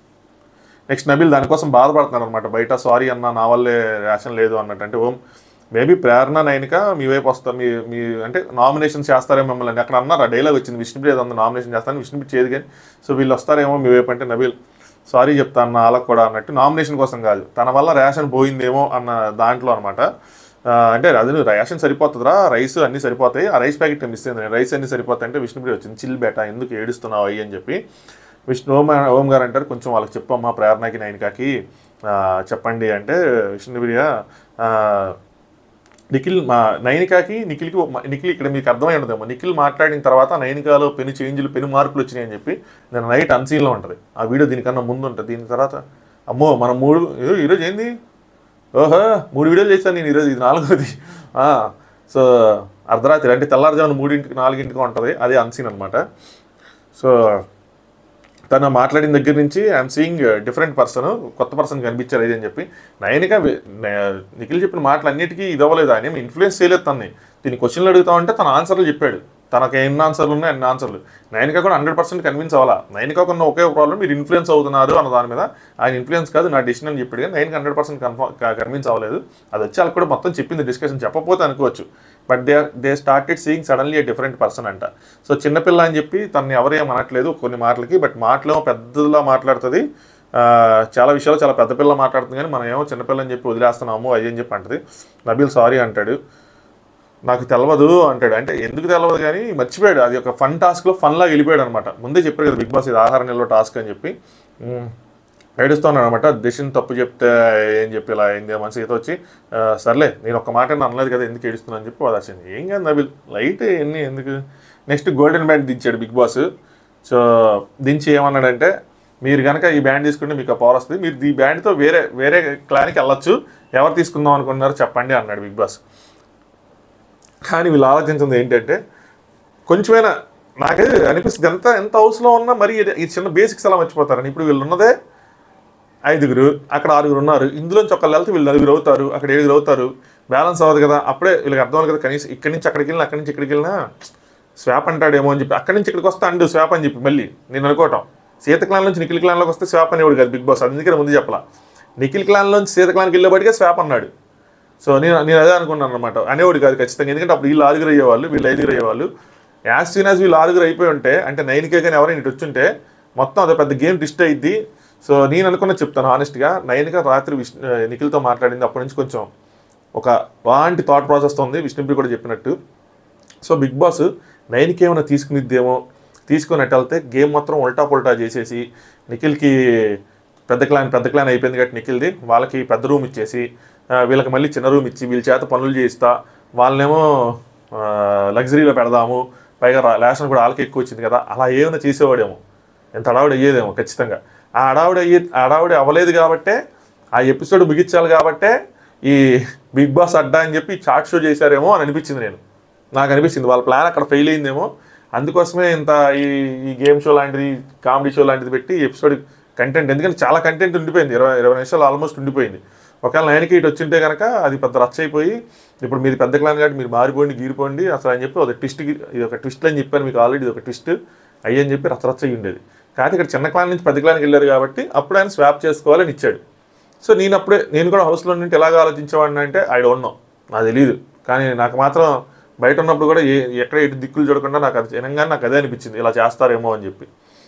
నెక్స్ట్ నబీల్ దానికోసం బాధపడుతున్నాడు అనమాట బయట సారీ అన్న నా వల్లే రేషన్ లేదు అన్నట్టు అంటే ఓం మేబీ ప్రేరణ నైనిక మీ వైపు వస్తా మీ మీ అంటే నామినేషన్ చేస్తారేమో మిమ్మల్ని అక్కడ అన్నారు ఆ డైలాగ్ వచ్చింది విష్ణుప్రియ ఏదో నామినేషన్ చేస్తాను విష్ణుప్రియ చేయదు కానీ సో వీళ్ళు వస్తారేమో మీ వైపు అంటే నబీల్ సారీ చెప్తాను వాళ్ళకు కూడా అన్నట్టు నామినేషన్ కోసం కాదు తన వల్ల రేషన్ పోయిందేమో అన్న దాంట్లో అనమాట అంటే అది నువ్వు రేషన్ సరిపోతుందిరా రైస్ అన్నీ సరిపోతాయి ఆ రైస్ ప్యాకెట్ మిస్ అయింది రైస్ అన్నీ సరిపోతాయి అంటే విష్ణుప్రియ వచ్చింది చిల్ బేట ఎందుకు ఏడుస్తున్నావు అయ్యి అని చెప్పి విష్ణు ఓం ఓం గారు అంటారు కొంచెం వాళ్ళకి చెప్పమ్మా ప్రేరణకి నైనికాకి ఆ, చెప్పండి అంటే విష్ణుప్రియ ఆ, నిఖిల్ మా నైనికాకి నిఖిల్కి ఒక- నిఖిల్ ఇక్కడ మీకు అర్థమై ఉండదేమో నిఖిల్ మాట్లాడిన తర్వాత నైనికాలో పెను చేంజ్లు పెను మార్పులు వచ్చినాయి అని చెప్పి నేను నైట్ అన్సీన్లో ఉంటుంది ఆ వీడియో దీనికన్నా ముందు ఉంటుంది దీని తర్వాత అమ్మో మనం మూడు ఏ, ఈరోజు ఏంది ఓహో మూడు వీడియోలు చేశాను నేను ఈరోజు ఇది నాలుగోది ఆ, సో అర్ధరాత్రి అంటే తెల్లారుజామున మూడింటికి నాలుగింటికి ఉంటుంది అదే అన్సీన్ అనమాట సో తను మాట్లాడిన దగ్గర నుంచి ఐఎమ్ సీయింగ్ డిఫరెంట్ పర్సన్ కొత్త పర్సన్ కనిపించారు ఇది అని చెప్పి నయనిక వి- నే- నిఖిల్ చెప్పిన మాటలు అన్నిటికీ ఇది అవ్వలేదు ఆయన ఇన్ఫ్లుయెన్స్ చేయలేదు తనని దీని క్వశ్చన్లు అడుగుతా ఉంటే తన ఆన్సర్లు చెప్పాడు తనకు ఎన్ని ఆన్సర్లు ఉన్నాయి అన్ని ఆన్సర్లు నయనిక కూడా హండ్రెడ్ పర్సెంట్ కన్విన్స్ అవ్వాలా నయనిక ఉన్న ఒకే ప్రాబ్లం మీరు ఇన్ఫ్లుయెన్స్ అవుతున్నారు అన్న దాని మీద ఆయన ఇన్ఫ్లుయెన్స్ కాదు నా డిసిషన్ అని చెప్పాడు కానీ నైన్కి హండ్రెడ్ పర్సెంట్ కన్ఫర్మ్ కన్విన్స్ అవ్వలేదు అది వచ్చి వాళ్ళకి కూడా మొత్తం చెప్పింది డిస్కషన్ చెప్పకపోతే అనుకోవచ్చు but they they started seeing suddenly a different person అంట సో చిన్నపిల్ల అని చెప్పి తనని ఎవరేం అనట్లేదు కొన్ని మాటలకి బట్ మాటలేమో పెద్దలా మాట్లాడుతుంది ఆ, చాలా విషయాలు చాలా పెద్ద పిల్ల మాట్లాడుతుంది కానీ మనం ఏమో చిన్నపిల్ల అని చెప్పి వదిలేస్తున్నాము అది అని చెప్పి అంటది నబీల్ సారీ అంటాడు నాకు తెలవదు అంటాడు అంటే ఎందుకు తెలవదు కానీ మర్చిపోయాడు అది ఒక ఫన్ టాస్క్లో ఫన్లా వెళ్ళిపోయాడు అనమాట ముందే చెప్పారు కదా బిగ్ బాస్ ఇది ఆహార నెలలో టాస్క్ అని చెప్పి ఉమ్, ఏడుస్తున్నాడు అనమాట దిశని తప్పు చెప్తే ఏం చెప్పి ఇలా అయింది మనసు ఈత వచ్చి "ఆ, సర్లే నేను ఒక్క మాట అనలేదు కదా ఎందుకు ఏడుస్తున్నా అని చెప్పి వదాల్సింది ఏం కాదు నబిల్ లైట్ ఎన్ని ఎందుకు నెక్స్ట్ గోల్డెన్ బ్యాండ్ దించాడు బిగ్ బాస్ సో దించి ఏమన్నాడంటే మీరు కనుక ఈ బ్యాండ్ తీసుకుంటే మీకు ఆ పవర్ వస్తుంది మీరు ఈ బ్యాండ్తో వేరే వేరే క్లాన్కి వెళ్ళొచ్చు ఎవరు తీసుకుందాం అనుకున్నారో చెప్పండి అన్నాడు బిగ్ బాస్ కానీ వీళ్ళు ఆలోచించింది ఏంటంటే కొంచెమైనా నాకైతే అనిపిస్తుంది ఎంత ఎంత హౌస్లో ఉన్నా మరి ఇది- ఈ చిన్న బేసిక్స్ అలా మర్చిపోతారని ఇప్పుడు వీళ్ళు ఉన్నదే ఐదుగురు అక్కడ ఆరుగురు ఉన్నారు ఇందులోంచి ఒకళ్ళు వెళ్తే వీళ్ళు నలుగురు అవుతారు అక్కడ ఏడుగురు అవుతారు బ్యాలెన్స్ అవ్వదు కదా అప్పుడే వీళ్ళకి అర్థం అవ్వదు కదా కనీసం ఇక్కడి నుంచి అక్కడికి వెళ్ళినా అక్కడి నుంచి ఇక్కడికి వెళ్ళినా స్వాప్ అంటాడేమో అని చెప్పి అక్కడి నుంచి ఇక్కడికి వస్తే అండు స్వాప్ అని చెప్పి మళ్ళీ నేను అనుకోవటం సీత క్లాన్ నుంచి నిఖిల్ క్లాన్లోకి వస్తే స్వాప్ అనేవాడు కాదు బిగ్ బాస్ అందుకే ముందు చెప్పలా నిఖిల్ క్లాన్ నుంచి సీత క్లాన్కి వెళ్ళేబడికే స్వాప్ అన్నాడు సో నేను నేను అదే అనుకున్నాను అనమాట అనేవాడు కాదు ఖచ్చితంగా ఎందుకంటే అప్పుడు వీళ్ళు ఆరుగురు అయ్యేవాళ్ళు వీళ్ళు ఐదుగురు అయ్యేవాళ్ళు యాజ్ సీన్ యాజ్ వీళ్ళు ఆరుగురు అయిపోయి ఉంటే అంటే నైన్కే కానీ ఎవరైనా ఇటు వచ్చుంటే మొత్తం అదో పెద్ద గేమ్ డిస్ట్ అయ్యిద్ది సో నేను అనుకున్న చెప్తాను హానెస్ట్గా నైన్గా రాత్రి విష్ణు నిఖిల్తో మాట్లాడింది అప్పటి నుంచి కొంచెం ఒక వాంటి థాట్ ప్రాసెస్ ఉంది విష్ణుప్రి కూడా చెప్పినట్టు సో బిగ్ బాస్ నైన్కి ఏమైనా తీసుకునిద్దేమో తీసుకున్నట్టు వెళ్తే గేమ్ మొత్తం ఉల్టా పుల్టా చేసేసి నిఖిల్కి పెద్ద క్లాన్ పెద్ద క్లాన్ అయిపోయింది కాబట్టి నిఖిల్ది వాళ్ళకి పెద్ద రూమ్ ఇచ్చేసి ఆ, వీళ్ళకి మళ్ళీ చిన్న రూమ్ ఇచ్చి వీళ్ళ చేత పనులు చేయిస్తా వాళ్ళనేమో లగ్జరీలో పెడదాము పైగా రా- రేషన్ కూడా వాళ్ళకి ఎక్కువ వచ్చింది కదా అలా ఏమైనా చేసేవాడేమో ఎంత హడావుడి అయ్యేదేమో ఖచ్చితంగా ఆ హడావుడి అయ్యే ఆ హడావుడి అవ్వలేదు కాబట్టే ఆ ఎపిసోడ్ ముగించాలి కాబట్టే ఈ బిగ్ బాస్ అడ్డా అని చెప్పి చాట్ షో చేశారేమో అని అనిపించింది నేను నాకు అనిపించింది వాళ్ళ ప్లాన్ అక్కడ ఫెయిల్ అయిందేమో అందుకోసమే ఇంత ఈ ఈ గేమ్ షో లాంటిది కామెడీ షో లాంటిది పెట్టి ఎపిసోడ్ కంటెంట్ ఎందుకంటే చాలా కంటెంట్ ఉండిపోయింది ఇరవై ఇరవై నిమిషాలు ఆల్మోస్ట్ ఉండిపోయింది ఒకవేళ నైన్కి ఇటు వచ్చింటే కనుక అది పెద్ద రచ్చ అయిపోయి ఇప్పుడు మీది పెద్ద క్లాన్ కాబట్టి మీరు మారిపోండి గీరిపోండి అసలు అని చెప్పి ఒక ట్విస్ట్ ఇది ఒక ట్విస్ట్ అని చెప్పాను మీకు ఆల్రెడీ ఇది ఒక ట్విస్ట్ అయ్యని చెప్పి రచ్చ రచ్చ అయ్యి ఉండేది కానీ ఇక్కడ చిన్న క్లాన్ నుంచి పెద్ద క్లాన్కి వెళ్ళారు కాబట్టి అప్పుడు ఆయన స్వాప్ చేసుకోవాలని ఇచ్చాడు సో నేను అప్పుడే నేను కూడా హౌస్లో నుండి ఎలాగ ఆలోచించేవాడిని అంటే ఐ డోంట్ నో నాకు తెలియదు కానీ నాకు మాత్రం బయట ఉన్నప్పుడు కూడా ఏ ఎక్కడ ఎటు దిక్కులు చూడకుండా నాకు అది వినంగానే నాకు అదే అనిపించింది ఇలా చేస్తారేమో అని చెప్పి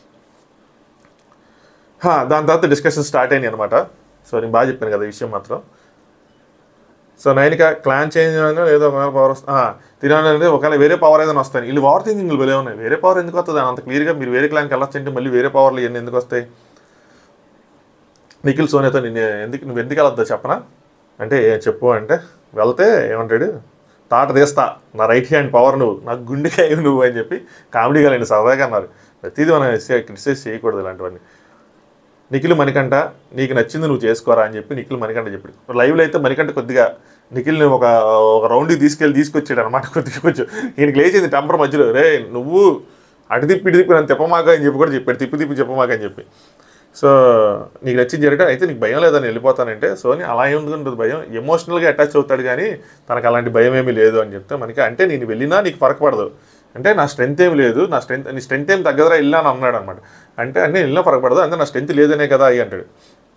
హా, దాని తర్వాత డిస్కషన్ స్టార్ట్ అయినాయి అనమాట సో నేను బాగా చెప్పాను కదా ఈ విషయం మాత్రం సో నైన్గా క్లాన్ చేంజ్ అయినా ఏదో ఒకవేళ పవర్ వస్తుంది తినాలంటే ఒకవేళ వేరే పవర్ ఏదైనా వస్తాయి వీళ్ళు ఓవర్ థింకింగ్ భలే ఉన్నాయి వేరే పవర్ ఎందుకు వస్తుంది అంత క్లియర్గా మీరు వేరే క్లాన్కి వెళ్ళొచ్చు అంటే మళ్ళీ వేరే పవర్లు ఇవన్నీ ఎందుకు వస్తాయి నిఖిల్ సోనియాతో నేను ఎందుకు నువ్వు ఎందుకు వెళ్ళొద్దా చెప్పనా అంటే "ఏ, చెప్పు అంటే వెళ్తే ఏమంటాడు తాట తీస్తా నా రైట్ హ్యాండ్ పవర్ నువ్వు నాకు గుండెకాయ నువ్వు అని చెప్పి కామెడీగా లేండి సరదాగా అన్నారు ప్రతిదీ మనం క్రిటిసైజ్ చేయకూడదు ఇలాంటివన్నీ నిఖిల్ మణికంట నీకు నచ్చింది నువ్వు చేసుకోరా అని చెప్పి నిఖిల్ మణికంట చెప్పాడు లైవ్లో అయితే మణికంట కొద్దిగా నిఖిల్ని ఒక ఒక రౌండ్కి తీసుకెళ్ళి తీసుకొచ్చాడు అనమాట కొద్దిగా కొంచెం ఈయనకి లేచింది టెంపర్ మధ్యలో రే నువ్వు అటు తిప్పి ఇటు తిప్పి నన్ను తిప్పమాక అని చెప్పి కూడా చెప్పాడు తిప్పి తిప్పి చెప్పమాక అని చెప్పి సో నీకు నచ్చింది జరగడం అయితే నీకు భయం లేదని వెళ్ళిపోతానంటే సో అని అలా ఏముంటుంది భయం ఎమోషనల్గా అటాచ్ అవుతాడు కానీ తనకు అలాంటి భయం ఏమీ లేదు అని చెప్తే మనకి అంటే నేను వెళ్ళినా నీకు ఫరక పడదు అంటే నా స్ట్రెంత్ ఏం లేదు నా స్ట్రెంత్ నీ స్ట్రెంత్ ఏం తగ్గదరా వెళ్ళాను అన్నాడు అనమాట అంటే అన్నీ వెళ్ళినా ఫరక పడదు అంటే నా స్ట్రెంత్ లేదనే కదా అయ్యి అంటాడు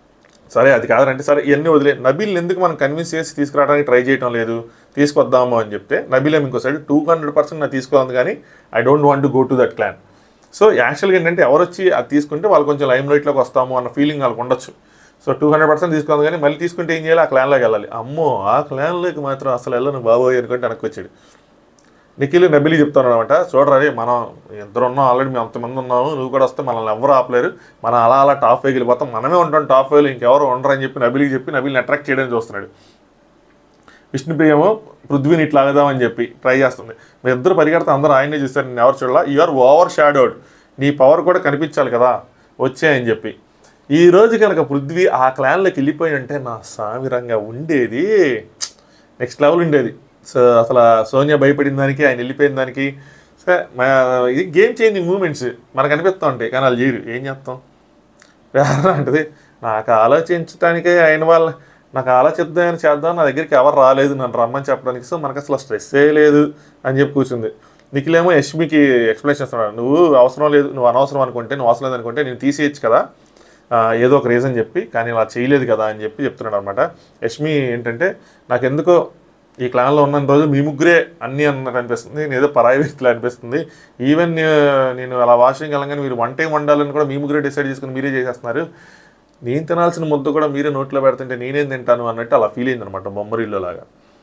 సరే అది కాదంటే సరే ఇవన్నీ వదిలే నబీల్ ఎందుకు మనం కన్విన్స్ చేసి తీసుకురావడానికి ట్రై చేయడం లేదు తీసుకొద్దాము అని చెప్తే నబీల్ ఏమి ఇంకో సైడ్ టూ హండ్రెడ్ పర్సెంట్ నాకు తీసుకోవాలి కానీ I don't want to go to that clan so యాక్చువల్గా ఏంటంటే ఎవరు వచ్చి అది తీసుకుంటే వాళ్ళు కొంచెం లైమ్ లైట్లోకి వస్తాము అన్న ఫీలింగ్ వాళ్ళకి ఉండొచ్చు సో టూ హండ్రెడ్ పర్సెంట్ తీసుకోవాలి కానీ మళ్ళీ తీసుకుంటే ఏం చేయాలి ఆ క్లాన్లోకి వెళ్ళాలి అమ్మో ఆ క్లాన్లోకి మాత్రం అసలు వెళ్ళను బాబోయ్ అనుకుంటే వెనక్కి వచ్చాడు నిఖిల్ నబిలి చెప్తాను అనమాట చూడరా రే, మనం ఇద్దరు ఉన్నాం ఆల్రెడీ మేము అంతమంది ఉన్నాము నువ్వు కూడా వస్తే మనల్ని ఎవరు ఆపలేరు మనం అలా అలా టాప్ వేకి వెళ్ళిపోతాం మనమే ఉంటాం టాప్ వేలు ఇంకెవరు ఉండరు అని చెప్పి నబిలికి చెప్పి నబిల్ని అట్రాక్ట్ చేయడానికి చూస్తున్నాడు విష్ణుప్రియమో పృథ్వీని ఇట్లా ఆగదామని చెప్పి ట్రై చేస్తుంది మీ ఇద్దరు పరిగెడతా అందరూ ఆయనే చూస్తారు నేను ఎవరు చూడాల యు ఆర్ ఓవర్ షాడోడ్ నీ పవర్ కూడా కనిపించాలి కదా వచ్చాయని చెప్పి ఈ రోజు కనుక పృథ్వీ ఆ క్లాన్లోకి వెళ్ళిపోయి ఉంటే నా సామిరంగా ఉండేది నెక్స్ట్ లెవెల్ ఉండేది సో అసలు సోనియా భయపడిన దానికి ఆయన వెళ్ళిపోయిన దానికి సో మా- ఇది గేమ్ చేంజింగ్ మూమెంట్స్ మనకు అనిపిస్తూ ఉంటాయి కానీ వాళ్ళు చేయరు ఏం చేస్తాం వేరే అంటది నాకు ఆలోచించడానికే అయిన వాళ్ళ నాకు ఆలోచిద్దామని చేద్దాం నా దగ్గరికి ఎవరు రాలేదు నన్ను రమ్మని చెప్పడానికి సో మనకు అసలు స్ట్రెస్ లేదు అని చెప్పి కూర్చుంది నిఖిలేమో యష్మికి ఎక్స్ప్లెయిన్ చేస్తున్నాడు నువ్వు అవసరం లేదు నువ్వు అనవసరం అనుకుంటే నువ్వు అవసరం లేదు అనుకుంటే నేను తీసేయచ్చు కదా ఆ, ఏదో ఒక రీజన్ చెప్పి కానీ ఇలా చేయలేదు కదా అని చెప్పి చెప్తున్నాడు అనమాట యష్మి ఏంటంటే నాకు ఎందుకో ఈ క్లాన్లో ఉన్న రోజు మీ ముగ్గురే అన్నీ అన్నట్టు అనిపిస్తుంది నేను ఏదో పరాయి వ్యక్తులు అనిపిస్తుంది ఈవెన్ నేను అలా వాషింగ్ వెళ్ళగానే మీరు వన్ టైం వండాలని కూడా మీ ముగ్గురే డిసైడ్ చేసుకుని మీరే చేసేస్తున్నారు నేను తినాల్సిన ముద్ద కూడా మీరే నోట్లో పెడుతుంటే నేనేం తింటాను అన్నట్టు అలా ఫీల్ అయింది అనమాట బొమ్మరిల్లు లాగా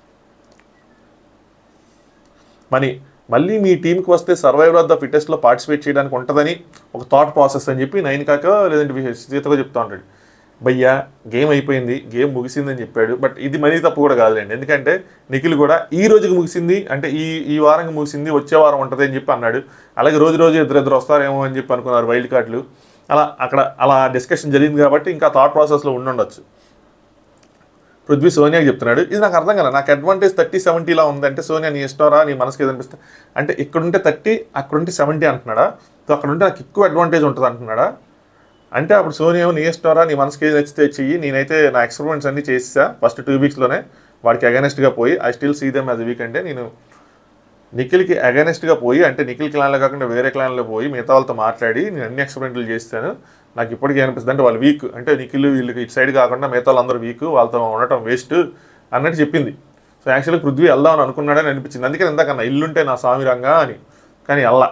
మనీ మళ్ళీ మీ టీంకి వస్తే సర్వైవర్ ఆఫ్ ద ఫిట్టెస్ట్లో పార్టిసిపేట్ చేయడానికి ఉంటుందని ఒక థాట్ ప్రాసెస్ అని చెప్పి నైన్ కాక లేదంటే సీతగా చెప్తా ఉంటాడు భయ్యా గేమ్ అయిపోయింది గేమ్ ముగిసిందని చెప్పాడు బట్ ఇది మనీ తప్పు కూడా కాదులేండి ఎందుకంటే నిఖిల్ కూడా ఈ రోజుకి ముగిసింది అంటే ఈ ఈ వారంకి ముగిసింది వచ్చే వారం ఉంటుంది అని చెప్పి అన్నాడు అలాగే రోజు రోజు ఇద్దరు ఇద్దరు వస్తారేమో అని చెప్పి అనుకున్నారు వైల్డ్ కార్డులు అలా అక్కడ అలా డిస్కషన్ జరిగింది కాబట్టి ఇంకా థాట్ ప్రాసెస్లో ఉండుండొచ్చు పృథ్వీ సోనియాకి చెప్తున్నాడు ఇది నాకు అర్థం కదా నాకు అడ్వాంటేజ్ థర్టీ సెవెంటీలా ఉంది అంటే సోనియా నీ ఇష్టరా నీ మనసుకి ఏది అనిపిస్తే అంటే ఇక్కడుంటే థర్టీ అక్కడుంటే సెవెంటీ అంటున్నాడా సో అక్కడ ఉంటే నాకు ఎక్కువ అడ్వాంటేజ్ ఉంటుంది అంటున్నాడా అంటే అప్పుడు సోనియా నీ ఇష్టరా నీ మనసుకి ఏది నచ్చితే చెయ్యి నేనైతే నా ఎక్స్పెరిమెంట్స్ అన్ని చేసా ఫస్ట్ టూ వీక్స్లోనే వాడికి అగెనెస్ట్గా పోయి I still see them as weak అంటే నేను నిఖిల్కి అగెనెస్ట్గా పోయి అంటే నిఖిల్ క్లాన్లో కాకుండా వేరే క్లాన్లో పోయి మిగతా వాళ్ళతో మాట్లాడి నేను అన్ని ఎక్స్పెరిమెంట్లు చేస్తాను నాకు ఇప్పటికీ అనిపిస్తుంది అంటే వాళ్ళు వీక్ అంటే నిఖిల్ వీళ్ళకి ఇటు సైడ్ కాకుండా మిగతా వాళ్ళందరూ వీక్ వాళ్ళతో ఉండటం వేస్ట్ అన్నట్టు చెప్పింది సో యాక్చువల్గా పృథ్వీ వెళ్దామని అనుకున్నాడని అనిపించింది అందుకని ఇందాకన్నా ఇల్లుంటే నా సామిరంగా అని కానీ అల్లా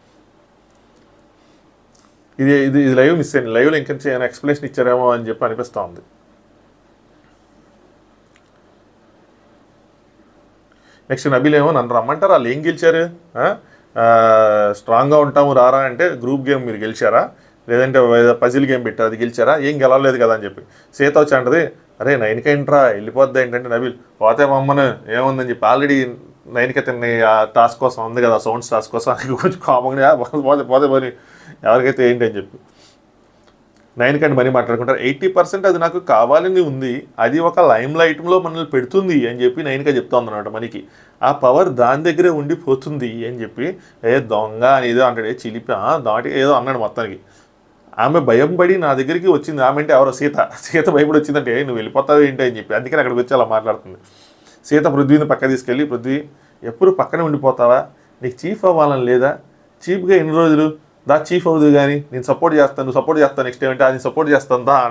ఇది ఇది ఇది లైవ్ మిస్ అయింది లైవ్లో ఇంకొంచెం ఏమైనా ఎక్స్ప్లెనేషన్ ఇచ్చారేమో అని చెప్పి అనిపిస్తూ ఉంది నెక్స్ట్ నబీల్ ఏమో నన్ను రమ్మంటారు వాళ్ళు ఏం గెలిచారు ఆ? ఆ, స్ట్రాంగ్గా ఉంటాము రారా అంటే గ్రూప్ గేమ్ మీరు గెలిచారా లేదంటే పజిల్ గేమ్ పెట్టారు అది గెలిచారా ఏం గెలవలేదు కదా అని చెప్పి సీత వచ్చి అంటది అరే నైన్కి ఏంట్రా వెళ్ళిపోద్ది ఏంటంటే నబీల్ పోతే మమ్మను ఏముందని చెప్పి ఆల్రెడీ నైన్కి తిన్న ఆ టాస్క్ కోసం ఉంది కదా సౌండ్స్ టాస్క్ కోసం అది కొంచెం కామన్గా పోతే పోతే పోనీ ఎవరికైతే ఏంటి అని చెప్పి నైన్ కంటే మనీ మాట్లాడుకుంటారు ఎయిటీ పర్సెంట్ అది నాకు కావాలని ఉంది అది ఒక లైమ్ లైట్లో మనల్ని పెడుతుంది అని చెప్పి నైన్గా చెప్తా ఉందన్నమాట మనకి ఆ పవర్ దాని దగ్గరే ఉండిపోతుంది అని చెప్పి ఏ దొంగ అని ఏదో అంటాడు ఏ చిలిపి ఆ, దాటి ఏదో అన్నాడు మొత్తానికి ఆమె భయం పడి నా దగ్గరికి వచ్చింది ఆమె అంటే ఎవరో సీత సీత భయపడి వచ్చిందంటే "ఏ, నువ్వు వెళ్ళిపోతావు ఏంటి అని చెప్పి అందుకని అక్కడికి వచ్చి అలా మాట్లాడుతుంది సీత పృథ్వీని పక్క తీసుకెళ్ళి పృథ్వీ ఎప్పుడు పక్కనే ఉండిపోతావా నీకు చీఫ్ అవ్వాలని లేదా చీఫ్గా ఎన్ని రోజులు దా చీఫ్ అవుదు కానీ నేను సపోర్ట్ చేస్తాను నువ్వు సపోర్ట్ చేస్తాను నెక్స్ట్ ఏమంటే అది సపోర్ట్ చేస్తాను దా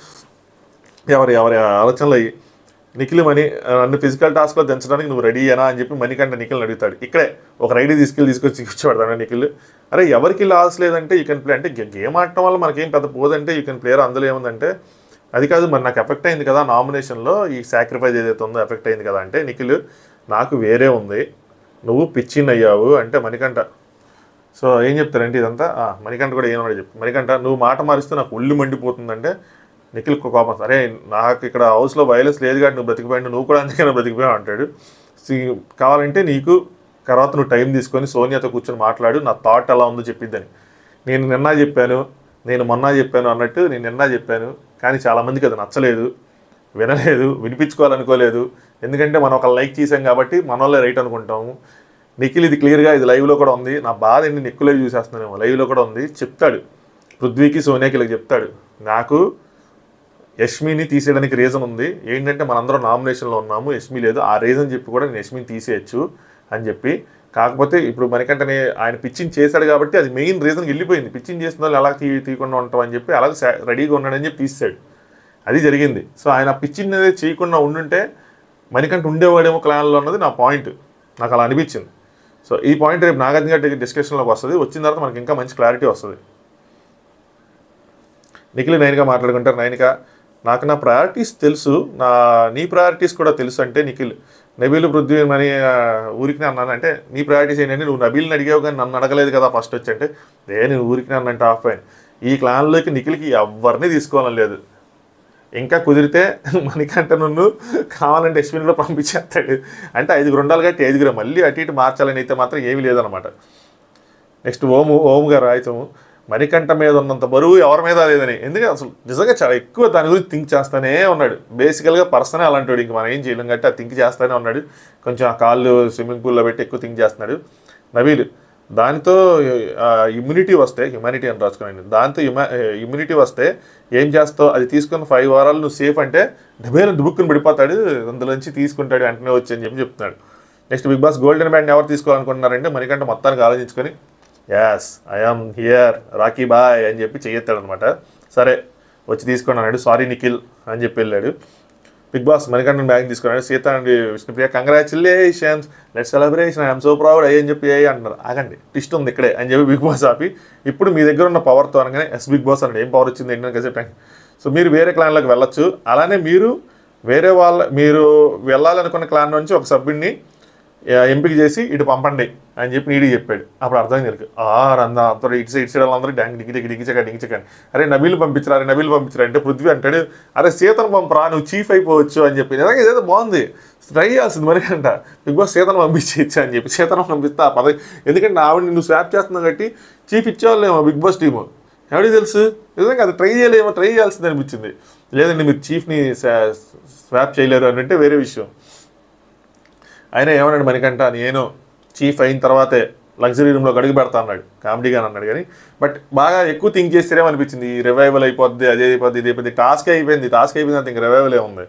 ఎవరి ఎవరి ఆలోచనలు అయ్యి నిఖిల్ మనీ ఆ, నన్ను ఫిజికల్ టాస్క్లో దించడానికి నువ్వు రెడీ అయినా అని చెప్పి మణికంట నిఖిల్ని అడుగుతాడు ఇక్కడే ఒక రైడీ తీసుకెళ్ళి తీసుకొచ్చి కూర్చోబెడతాడు నిఖిల్ అరే ఎవరికి లాస్ లేదంటే యూ కెన్ ప్లే అంటే గే- గేమ్ ఆడటం వల్ల మనకేం పెద్ద పోదంటే యూ కెన్ ప్లేయర్ అందులో ఏముందంటే అది కాదు మరి నాకు ఎఫెక్ట్ అయింది కదా నామినేషన్లో ఈ సాక్రిఫైస్ ఏదైతే ఉందో ఎఫెక్ట్ అయింది కదా అంటే నిఖిల్ నాకు వేరే ఉంది నువ్వు పిచ్చిన్ అయ్యావు అంటే మణికంట సో ఏం చెప్తారంటే ఇదంతా ఆ, మణికంఠ కూడా ఏమన్నాడు చెప్పు మణికంఠ నువ్వు మాట మారిస్తే నాకు ఒళ్ళు మండిపోతుందంటే నిఖిల్ కోపం అరే నాకు ఇక్కడ హౌస్లో వైలెన్స్ లేదు కాబట్టి నువ్వు బ్రతికిపోయాడు నువ్వు కూడా అందుకనే బ్రతికిపోయావు అంటాడు సి- కావాలంటే నీకు తర్వాత నువ్వు టైం తీసుకొని సోనియాతో కూర్చొని మాట్లాడు నా థాట్ ఎలా ఉందో చెప్పిద్దని నేను నిన్న చెప్పాను నేను మొన్న చెప్పాను అన్నట్టు నేను నిన్న చెప్పాను కానీ చాలామందికి అది నచ్చలేదు వినలేదు వినిపించుకోవాలనుకోలేదు ఎందుకంటే మనం ఒక లైక్ చేసాం కాబట్టి మన వాళ్ళే రైట్ అనుకుంటాము నిఖిల్ ఇది క్లియర్గా ఇది లైవ్లో కూడా ఉంది నా బాధ ఏంటి నిక్కులో చూసేస్తున్నానేమో లైవ్లో కూడా ఉంది చెప్తాడు పృథ్వీకి సోనియాకి ఇలా చెప్తాడు నాకు యష్మిని తీసేయడానికి రీజన్ ఉంది ఏంటంటే మనందరం నామినేషన్లో ఉన్నాము యష్మి లేదు ఆ రీజన్ చెప్పి కూడా నేను యష్మిని తీసేయచ్చు అని చెప్పి కాకపోతే ఇప్పుడు మనకంటనే ఆయన పిచ్చింగ్ చేశాడు కాబట్టి అది మెయిన్ రీజన్కి వెళ్ళిపోయింది పిచ్చింగ్ చేసిన వాళ్ళు ఎలా తీ తీయకుండా ఉంటాం అని చెప్పి అలాగే రెడీగా ఉన్నాడని చెప్పి తీసాడు అది జరిగింది సో ఆయన పిచ్చింగ్ అనేది చేయకుండా ఉండుంటే మణికంఠ ఉండేవాడేమో క్లాన్లో అన్నది నా పాయింట్ నాకు అలా అనిపించింది సో ఈ పాయింట్ రేపు నాగార్జున గారి డిస్కషన్లోకి వస్తుంది వచ్చిన తర్వాత మనకి ఇంకా మంచి క్లారిటీ వస్తుంది నిఖిల్ నైన్గా మాట్లాడుకుంటారు నైన్గా నాకు నా ప్రయారిటీస్ తెలుసు నా నీ ప్రయారిటీస్ కూడా తెలుసు అంటే నిఖిల్ నబీలు పృథ్వీ అని ఆ, ఊరికి అన్నాను అంటే నీ ప్రయారిటీస్ ఏంటంటే నువ్వు నబీల్ని అడిగావు కానీ నన్ను అడగలేదు కదా ఫస్ట్ వచ్చి అంటే ఏ నేను ఊరికి అన్నంటే ఆఫ్ అయ్యాను ఈ క్లాన్లోకి నిఖిల్కి ఎవరిని తీసుకోవాలని లేదు ఇంకా కుదిరితే మనకంట నన్ను కావాలంటే అశ్విన్ కూడా పంపించేస్తాడు అంటే ఐదుగురు ఉండాలి కాబట్టి ఐదుగురు మళ్ళీ అటు ఇటు మార్చాలని అయితే మాత్రం ఏమీ లేదనమాట నెక్స్ట్ ఓము ఓము గారు రాయితము మణికంఠ మీద ఉన్నంత బరువు ఎవరి మీద లేదని ఎందుకంటే అసలు నిజంగా చాలా ఎక్కువ దాని గురించి థింక్ చేస్తానే ఉన్నాడు బేసికల్గా పర్సనే అలాంటి వాడు ఇంక మనం ఏం చేయలేం కాబట్టి ఆ థింక్ చేస్తానే ఉన్నాడు కొంచెం ఆ కాళ్ళు స్విమ్మింగ్ పూల్లో పెట్టి ఎక్కువ థింక్ చేస్తున్నాడు నవీల్ దానితో ఇమ్యూనిటీ వస్తే హ్యుమానిటీ అని రాసుకున్నాను దాంతో ఇమ్యూనిటీ వస్తే ఏం చేస్తావు అది తీసుకున్న ఫైవ్ వారాలు నువ్వు సేఫ్ అంటే డబ్బేలు దుబుక్కుని పడిపోతాడు అందులోంచి తీసుకుంటాడు వెంటనే వచ్చి అని చెప్పి చెప్తున్నాడు next big boss golden band ఎవరు తీసుకోవాలనుకుంటున్నారంటే మనకంటే మొత్తానికి ఆలోచించుకొని as I am here Rocky boy అని చెప్పి చెయ్యెత్తాడు అనమాట సరే వచ్చి తీసుకొని అన్నాడు సారీ నిఖిల్ అని చెప్పి వెళ్ళాడు బిగ్ బాస్ మణికంఠన్ బ్యాగ్ తీసుకున్నాడు Seetha and Vishnupriya congratulations let celebration I'm so proud అయ్యి అని చెప్పి ఏ అంటున్నారు ఆగండి ట్విస్ట్ ఉంది ఇక్కడే అని చెప్పి బిగ్ బాస్ ఆపి ఇప్పుడు మీ దగ్గర ఉన్న పవర్తో అనగానే ఎస్ బిగ్ బాస్ అన్నాడు ఏం పవర్ వచ్చింది ఏంటని చెప్పి సో మీరు వేరే క్లాన్లోకి వెళ్ళొచ్చు అలానే మీరు వేరే వాళ్ళ మీరు వెళ్ళాలనుకున్న క్లాన్ నుంచి ఒక సభ్యుడిని ఆ, ఎంపిక చేసి ఇటు పంపండి అని చెప్పి నీడి చెప్పాడు అప్పుడు అర్థమైంది నీకు ఆ రందా అందరూ ఇటు సైడ్ ఇటు సైడ్ వాళ్ళందరూ డ్యాంక్ డిగ్గి డిగ్గి డిగ్గి చెక్క డిగ్గి చెక్కండి అరే నబీలు పంపించరా అరే నబీలు పంపించరా అంటే పృథ్వీ అంటాడు అరే సీతను పంపరా నువ్వు చీఫ్ అయిపోవచ్చు అని చెప్పి నిజంగా ఇదేదో బాగుంది ట్రై చేయాల్సింది మరి అంట బిగ్ బాస్ సీతను పంపించేయచ్చు అని చెప్పి సీతను పంపిస్తే ఆ పదవి ఎందుకంటే ఆవిడ నువ్వు స్వాప్ చేస్తున్నావు కాబట్టి చీఫ్ ఇచ్చేవాళ్ళేమో బిగ్ బాస్ టీము ఎవరికి తెలుసు నిజంగా అది ట్రై చేయలేమో ట్రై చేయాల్సింది అనిపించింది లేదండి మీరు చీఫ్ని స్వాప్ చేయలేరు అని అంటే వేరే విషయం ఆయన ఏమన్నాడు మనకంట నేను చీఫ్ అయిన తర్వాతే లగ్జరీ రూమ్లో అడుగు పెడతా అన్నాడు కామెడీగా అన్నాడు కానీ బట్ బాగా ఎక్కువ థింక్ చేస్తేనేమో అనిపించింది ఈ రివైవల్ అయిపోద్ది అదే అయిపోద్ది ఇది అయిపోద్ది టాస్క్ అయిపోయింది టాస్క్ అయిపోయింది అంత ఇంక రివైవల్ ఉంది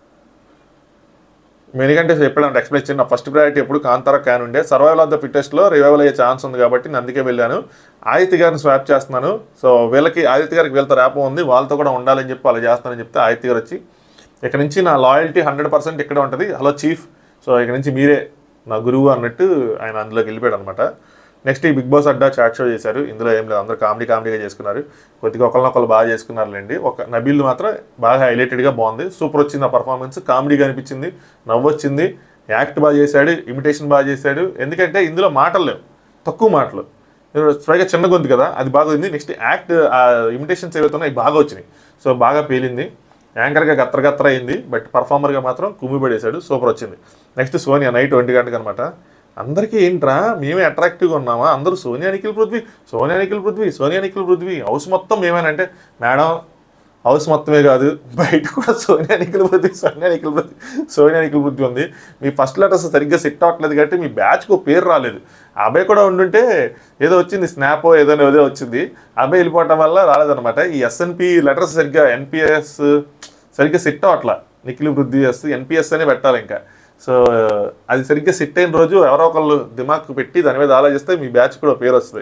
ఎందుకంటే ఎప్పుడంటే ఎక్స్ప్లెయిన్ చేయండి నా ఫస్ట్ ప్రయారిటీ ఎప్పుడు కాంతార క్యాన్ ఉండే సర్వైవల్ ఆఫ్ ద ఫిట్టెస్ట్లో రివైవల్ అయ్యే ఛాన్స్ ఉంది కాబట్టి నేను అందుకే వెళ్ళాను ఆదిత్య గారిని స్వాప్ చేస్తున్నాను సో వీళ్ళకి ఆదిత్య గారికి వీళ్ళతో ర్యాప్ ఉంది వాళ్ళతో కూడా ఉండాలని చెప్పి అలా చేస్తానని చెప్తే ఆదిత్య గారు వచ్చి ఇక్కడ నుంచి నా లాయల్టీ హండ్రెడ్ పర్సెంట్ ఇక్కడే ఉంటుంది హలో చీఫ్ సో ఇక్కడ నుంచి మీరే నా గురువు అన్నట్టు ఆయన అందులోకి వెళ్ళిపోయాడు అనమాట నెక్స్ట్ ఈ బిగ్ బాస్ అడ్డా చాట్ షో చేశారు ఇందులో ఏం లేదు అందరూ కామెడీ కామెడీగా చేసుకున్నారు కొద్దిగా ఒకరినొకరు బాగా చేసుకున్నారులేండి ఒక నబీల్ మాత్రం బాగా హైలైటెడ్గా బాగుంది సూపర్ వచ్చింది ఆ పర్ఫార్మెన్స్ కామెడీగా అనిపించింది నవ్వొచ్చింది యాక్ట్ బాగా చేశాడు ఇమిటేషన్ బాగా చేశాడు ఎందుకంటే ఇందులో మాటలు లేవు తక్కువ మాటలు స్ట్రైగా చిన్న గొంతు కదా అది బాగా ఉంది నెక్స్ట్ యాక్ట్ ఆ ఇమిటేషన్స్ ఏవైతే ఉన్నాయో అవి బాగా వచ్చినాయి సో బాగా పేలింది యాంకర్గా గత్ర గత్ర అయింది బట్ పర్ఫార్మర్గా మాత్రం కుమ్మి పడేశాడు సూపర్ వచ్చింది నెక్స్ట్ సోనియా నైట్ ఒంటి గంటకు అనమాట అందరికీ ఏంట్రా మేమే అట్రాక్టివ్గా ఉన్నామా అందరూ సోనియా నిఖిల్ పృథ్వీ సోనియా నిఖిల్ పృథ్వీ సోనియా నిఖిల్ పృథ్వీ హౌస్ మొత్తం మేమేనంటే మేడం హౌస్ మొత్తమే కాదు బయట కూడా సోనియా నిఖిల్ పృథ్వీ సోనియా నిఖిల్ పృథ్వీ సోనియా నిఖిల్ పృథ్వీ ఉంది మీ ఫస్ట్ లెటర్స్ సరిగ్గా సెట్ అవ్వట్లేదు కాబట్టి మీ బ్యాచ్కు పేరు రాలేదు ఆ అబ్బాయి కూడా ఉండుంటే ఏదో వచ్చింది స్నాపో ఏదో ఏదో వచ్చింది ఆ అబ్బాయి వెళ్ళిపోవటం వల్ల రాలేదన్నమాట ఈ ఎస్ఎన్పి లెటర్స్ సరిగ్గా ఎన్పిఎస్ సరిగ్గా సెట్ అవ్వట్లా నిఖిల్ వృద్ధి ఎస్ ఎన్పిఎస్ అనే పెట్టాలి ఇంకా సో అది సరిగ్గా సెట్ అయిన రోజు ఎవరో ఒకళ్ళు దిమాగ్ పెట్టి దాని మీద ఆలోచిస్తే మీ బ్యాచ్ కూడా పేరు వస్తుంది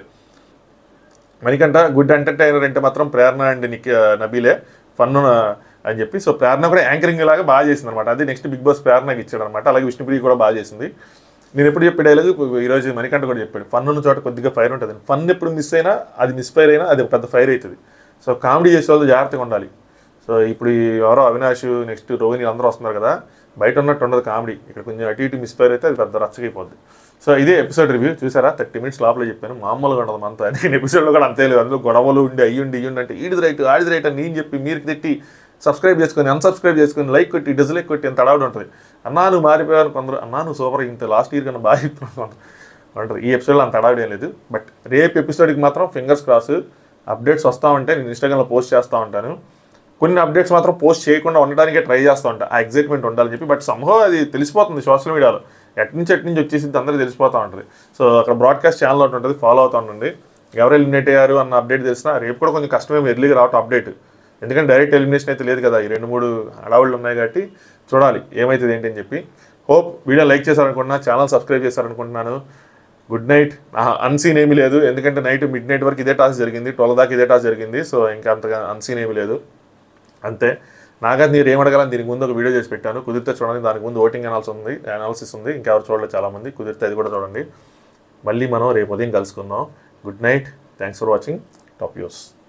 మనకంట గుడ్ ఎంటర్టైనర్ అంటే మాత్రం ప్రేరణ అండ్ నిక్ నబీలే ఫన్ అని చెప్పి సో ప్రేరణ కూడా యాంకరింగ్ లాగా బాగా చేసింది అనమాట అది నెక్స్ట్ బిగ్ బాస్ ప్రేరణకి ఇచ్చాడు అనమాట అలాగే విష్ణుప్రియ కూడా బాగా చేసింది నేను ఎప్పుడు చెప్పే డైలాగ్ ఈరోజు మణికంఠ కూడా చెప్పాడు ఫన్ ఉన్న చోట కొద్దిగా ఫైర్ ఉంటుంది ఫన్ ఎప్పుడు మిస్ అయినా అది మిస్ ఫైర్ అయినా అది ఒక పెద్ద ఫైర్ అవుతుంది సో కామెడీ చేసే వాళ్ళు జాగ్రత్తగా ఉండాలి సో ఇప్పుడు ఈ ఎవరో అవినాష్ నెక్స్ట్ రోహిణి అందరూ వస్తున్నారు కదా బయట ఉన్నట్టు ఉండదు కామెడీ ఇక్కడ కొంచెం అటు ఇటు మిస్ఫైర్ అయితే అది పెద్ద రచ్చకైపోద్ది సో ఇదే ఎపిసోడ్ రివ్యూ చూసారా థర్టీ మినిట్స్ లోపల చెప్పాను మామూలుగా ఉండదు మనతో అందుకని ఎపిసోడ్లో కూడా అంతే లేదు అందులో గొడవలు ఉండి అయ్యుండి ఇయ్యుండి అంటే ఈడిది రైట్ ఆడిది రైట్ అని నేను చెప్పి మీరు తిట్టి సబ్స్క్రైబ్ చేసుకొని అన్సబ్స్క్రైబ్ చేసుకొని లైక్ కొట్టి డిజ్లైక్ కొట్టి ఎంత అడవుడు ఉంటుంది అన్నా నువ్వు మారిపోయాను కొందరు అన్నా నువ్వు సూపర్ ఇంత లాస్ట్ ఇయర్ కన్నా బాగా చెప్తున్నావు అంటారు ఈ ఎపిసోడ్లో అంత అడవుడు ఏం లేదు బట్ రేపు ఎపిసోడ్కి మాత్రం ఫింగర్స్ క్రాస్ అప్డేట్స్ వస్తూ ఉంటే నేను ఇన్స్టాగ్రామ్లో పోస్ట్ చేస్తూ ఉంటాను కొన్ని అప్డేట్స్ మాత్రం పోస్ట్ చేయకుండా ఉండడానికే ట్రై చేస్తూ ఉంటా ఆ ఎగ్జైట్మెంట్ ఉండాలని చెప్పి బట్ సంభవం అది తెలిసిపోతుంది సోషల్ మీడియాలో ఎట్ నుంచి ఎట్ నుంచి వచ్చేసింది అందరికీ తెలిసిపోతూ ఉంటుంది సో అక్కడ బ్రాడ్కాస్ట్ ఛానల్ ఒకటి ఉంటుంది ఫాలో అవుతూ ఉండండి ఎవరు ఎలిమినేట్ అయ్యారు అన్న అప్డేట్ తెలిసినా రేపు కూడా కొంచెం కష్టమే ఎర్లీగా రావటం అప్డేట్ ఎందుకంటే డైరెక్ట్ ఎలిమినేషన్ అయితే లేదు కదా ఈ రెండు మూడు అడవుళ్ళు ఉన్నాయి కాబట్టి చూడాలి ఏమైతుంది ఏంటి అని చెప్పి హోప్ వీడియో లైక్ చేశారనుకుంటున్నా ఛానల్ సబ్స్క్రైబ్ చేశారనుకుంటున్నాను గుడ్ నైట్ అన్సీన్ ఏమీ లేదు ఎందుకంటే నైట్ మిడ్ నైట్ వరకు ఇదే టాస్ జరిగింది ట్వెల్వ్ దాకా ఇదే టాస్ జరిగింది సో ఇంకా అంతగా అన్సీన్ ఏమీ లేదు అంతే నాగార్జున మీరు ఏం అడగాలని దీనికి ముందు ఒక వీడియో చేసి పెట్టాను కుదిరితే చూడండి దానికి ముందు ఓటింగ్ అనాల్సి ఉంది అనాలిసిస్ ఉంది ఇంకెవరు చూడలేదు చాలామంది కుదిరితే అది కూడా చూడండి మళ్ళీ మనం రేపు ఉదయం కలుసుకుందాం good night thanks for watching టాప్ యూస్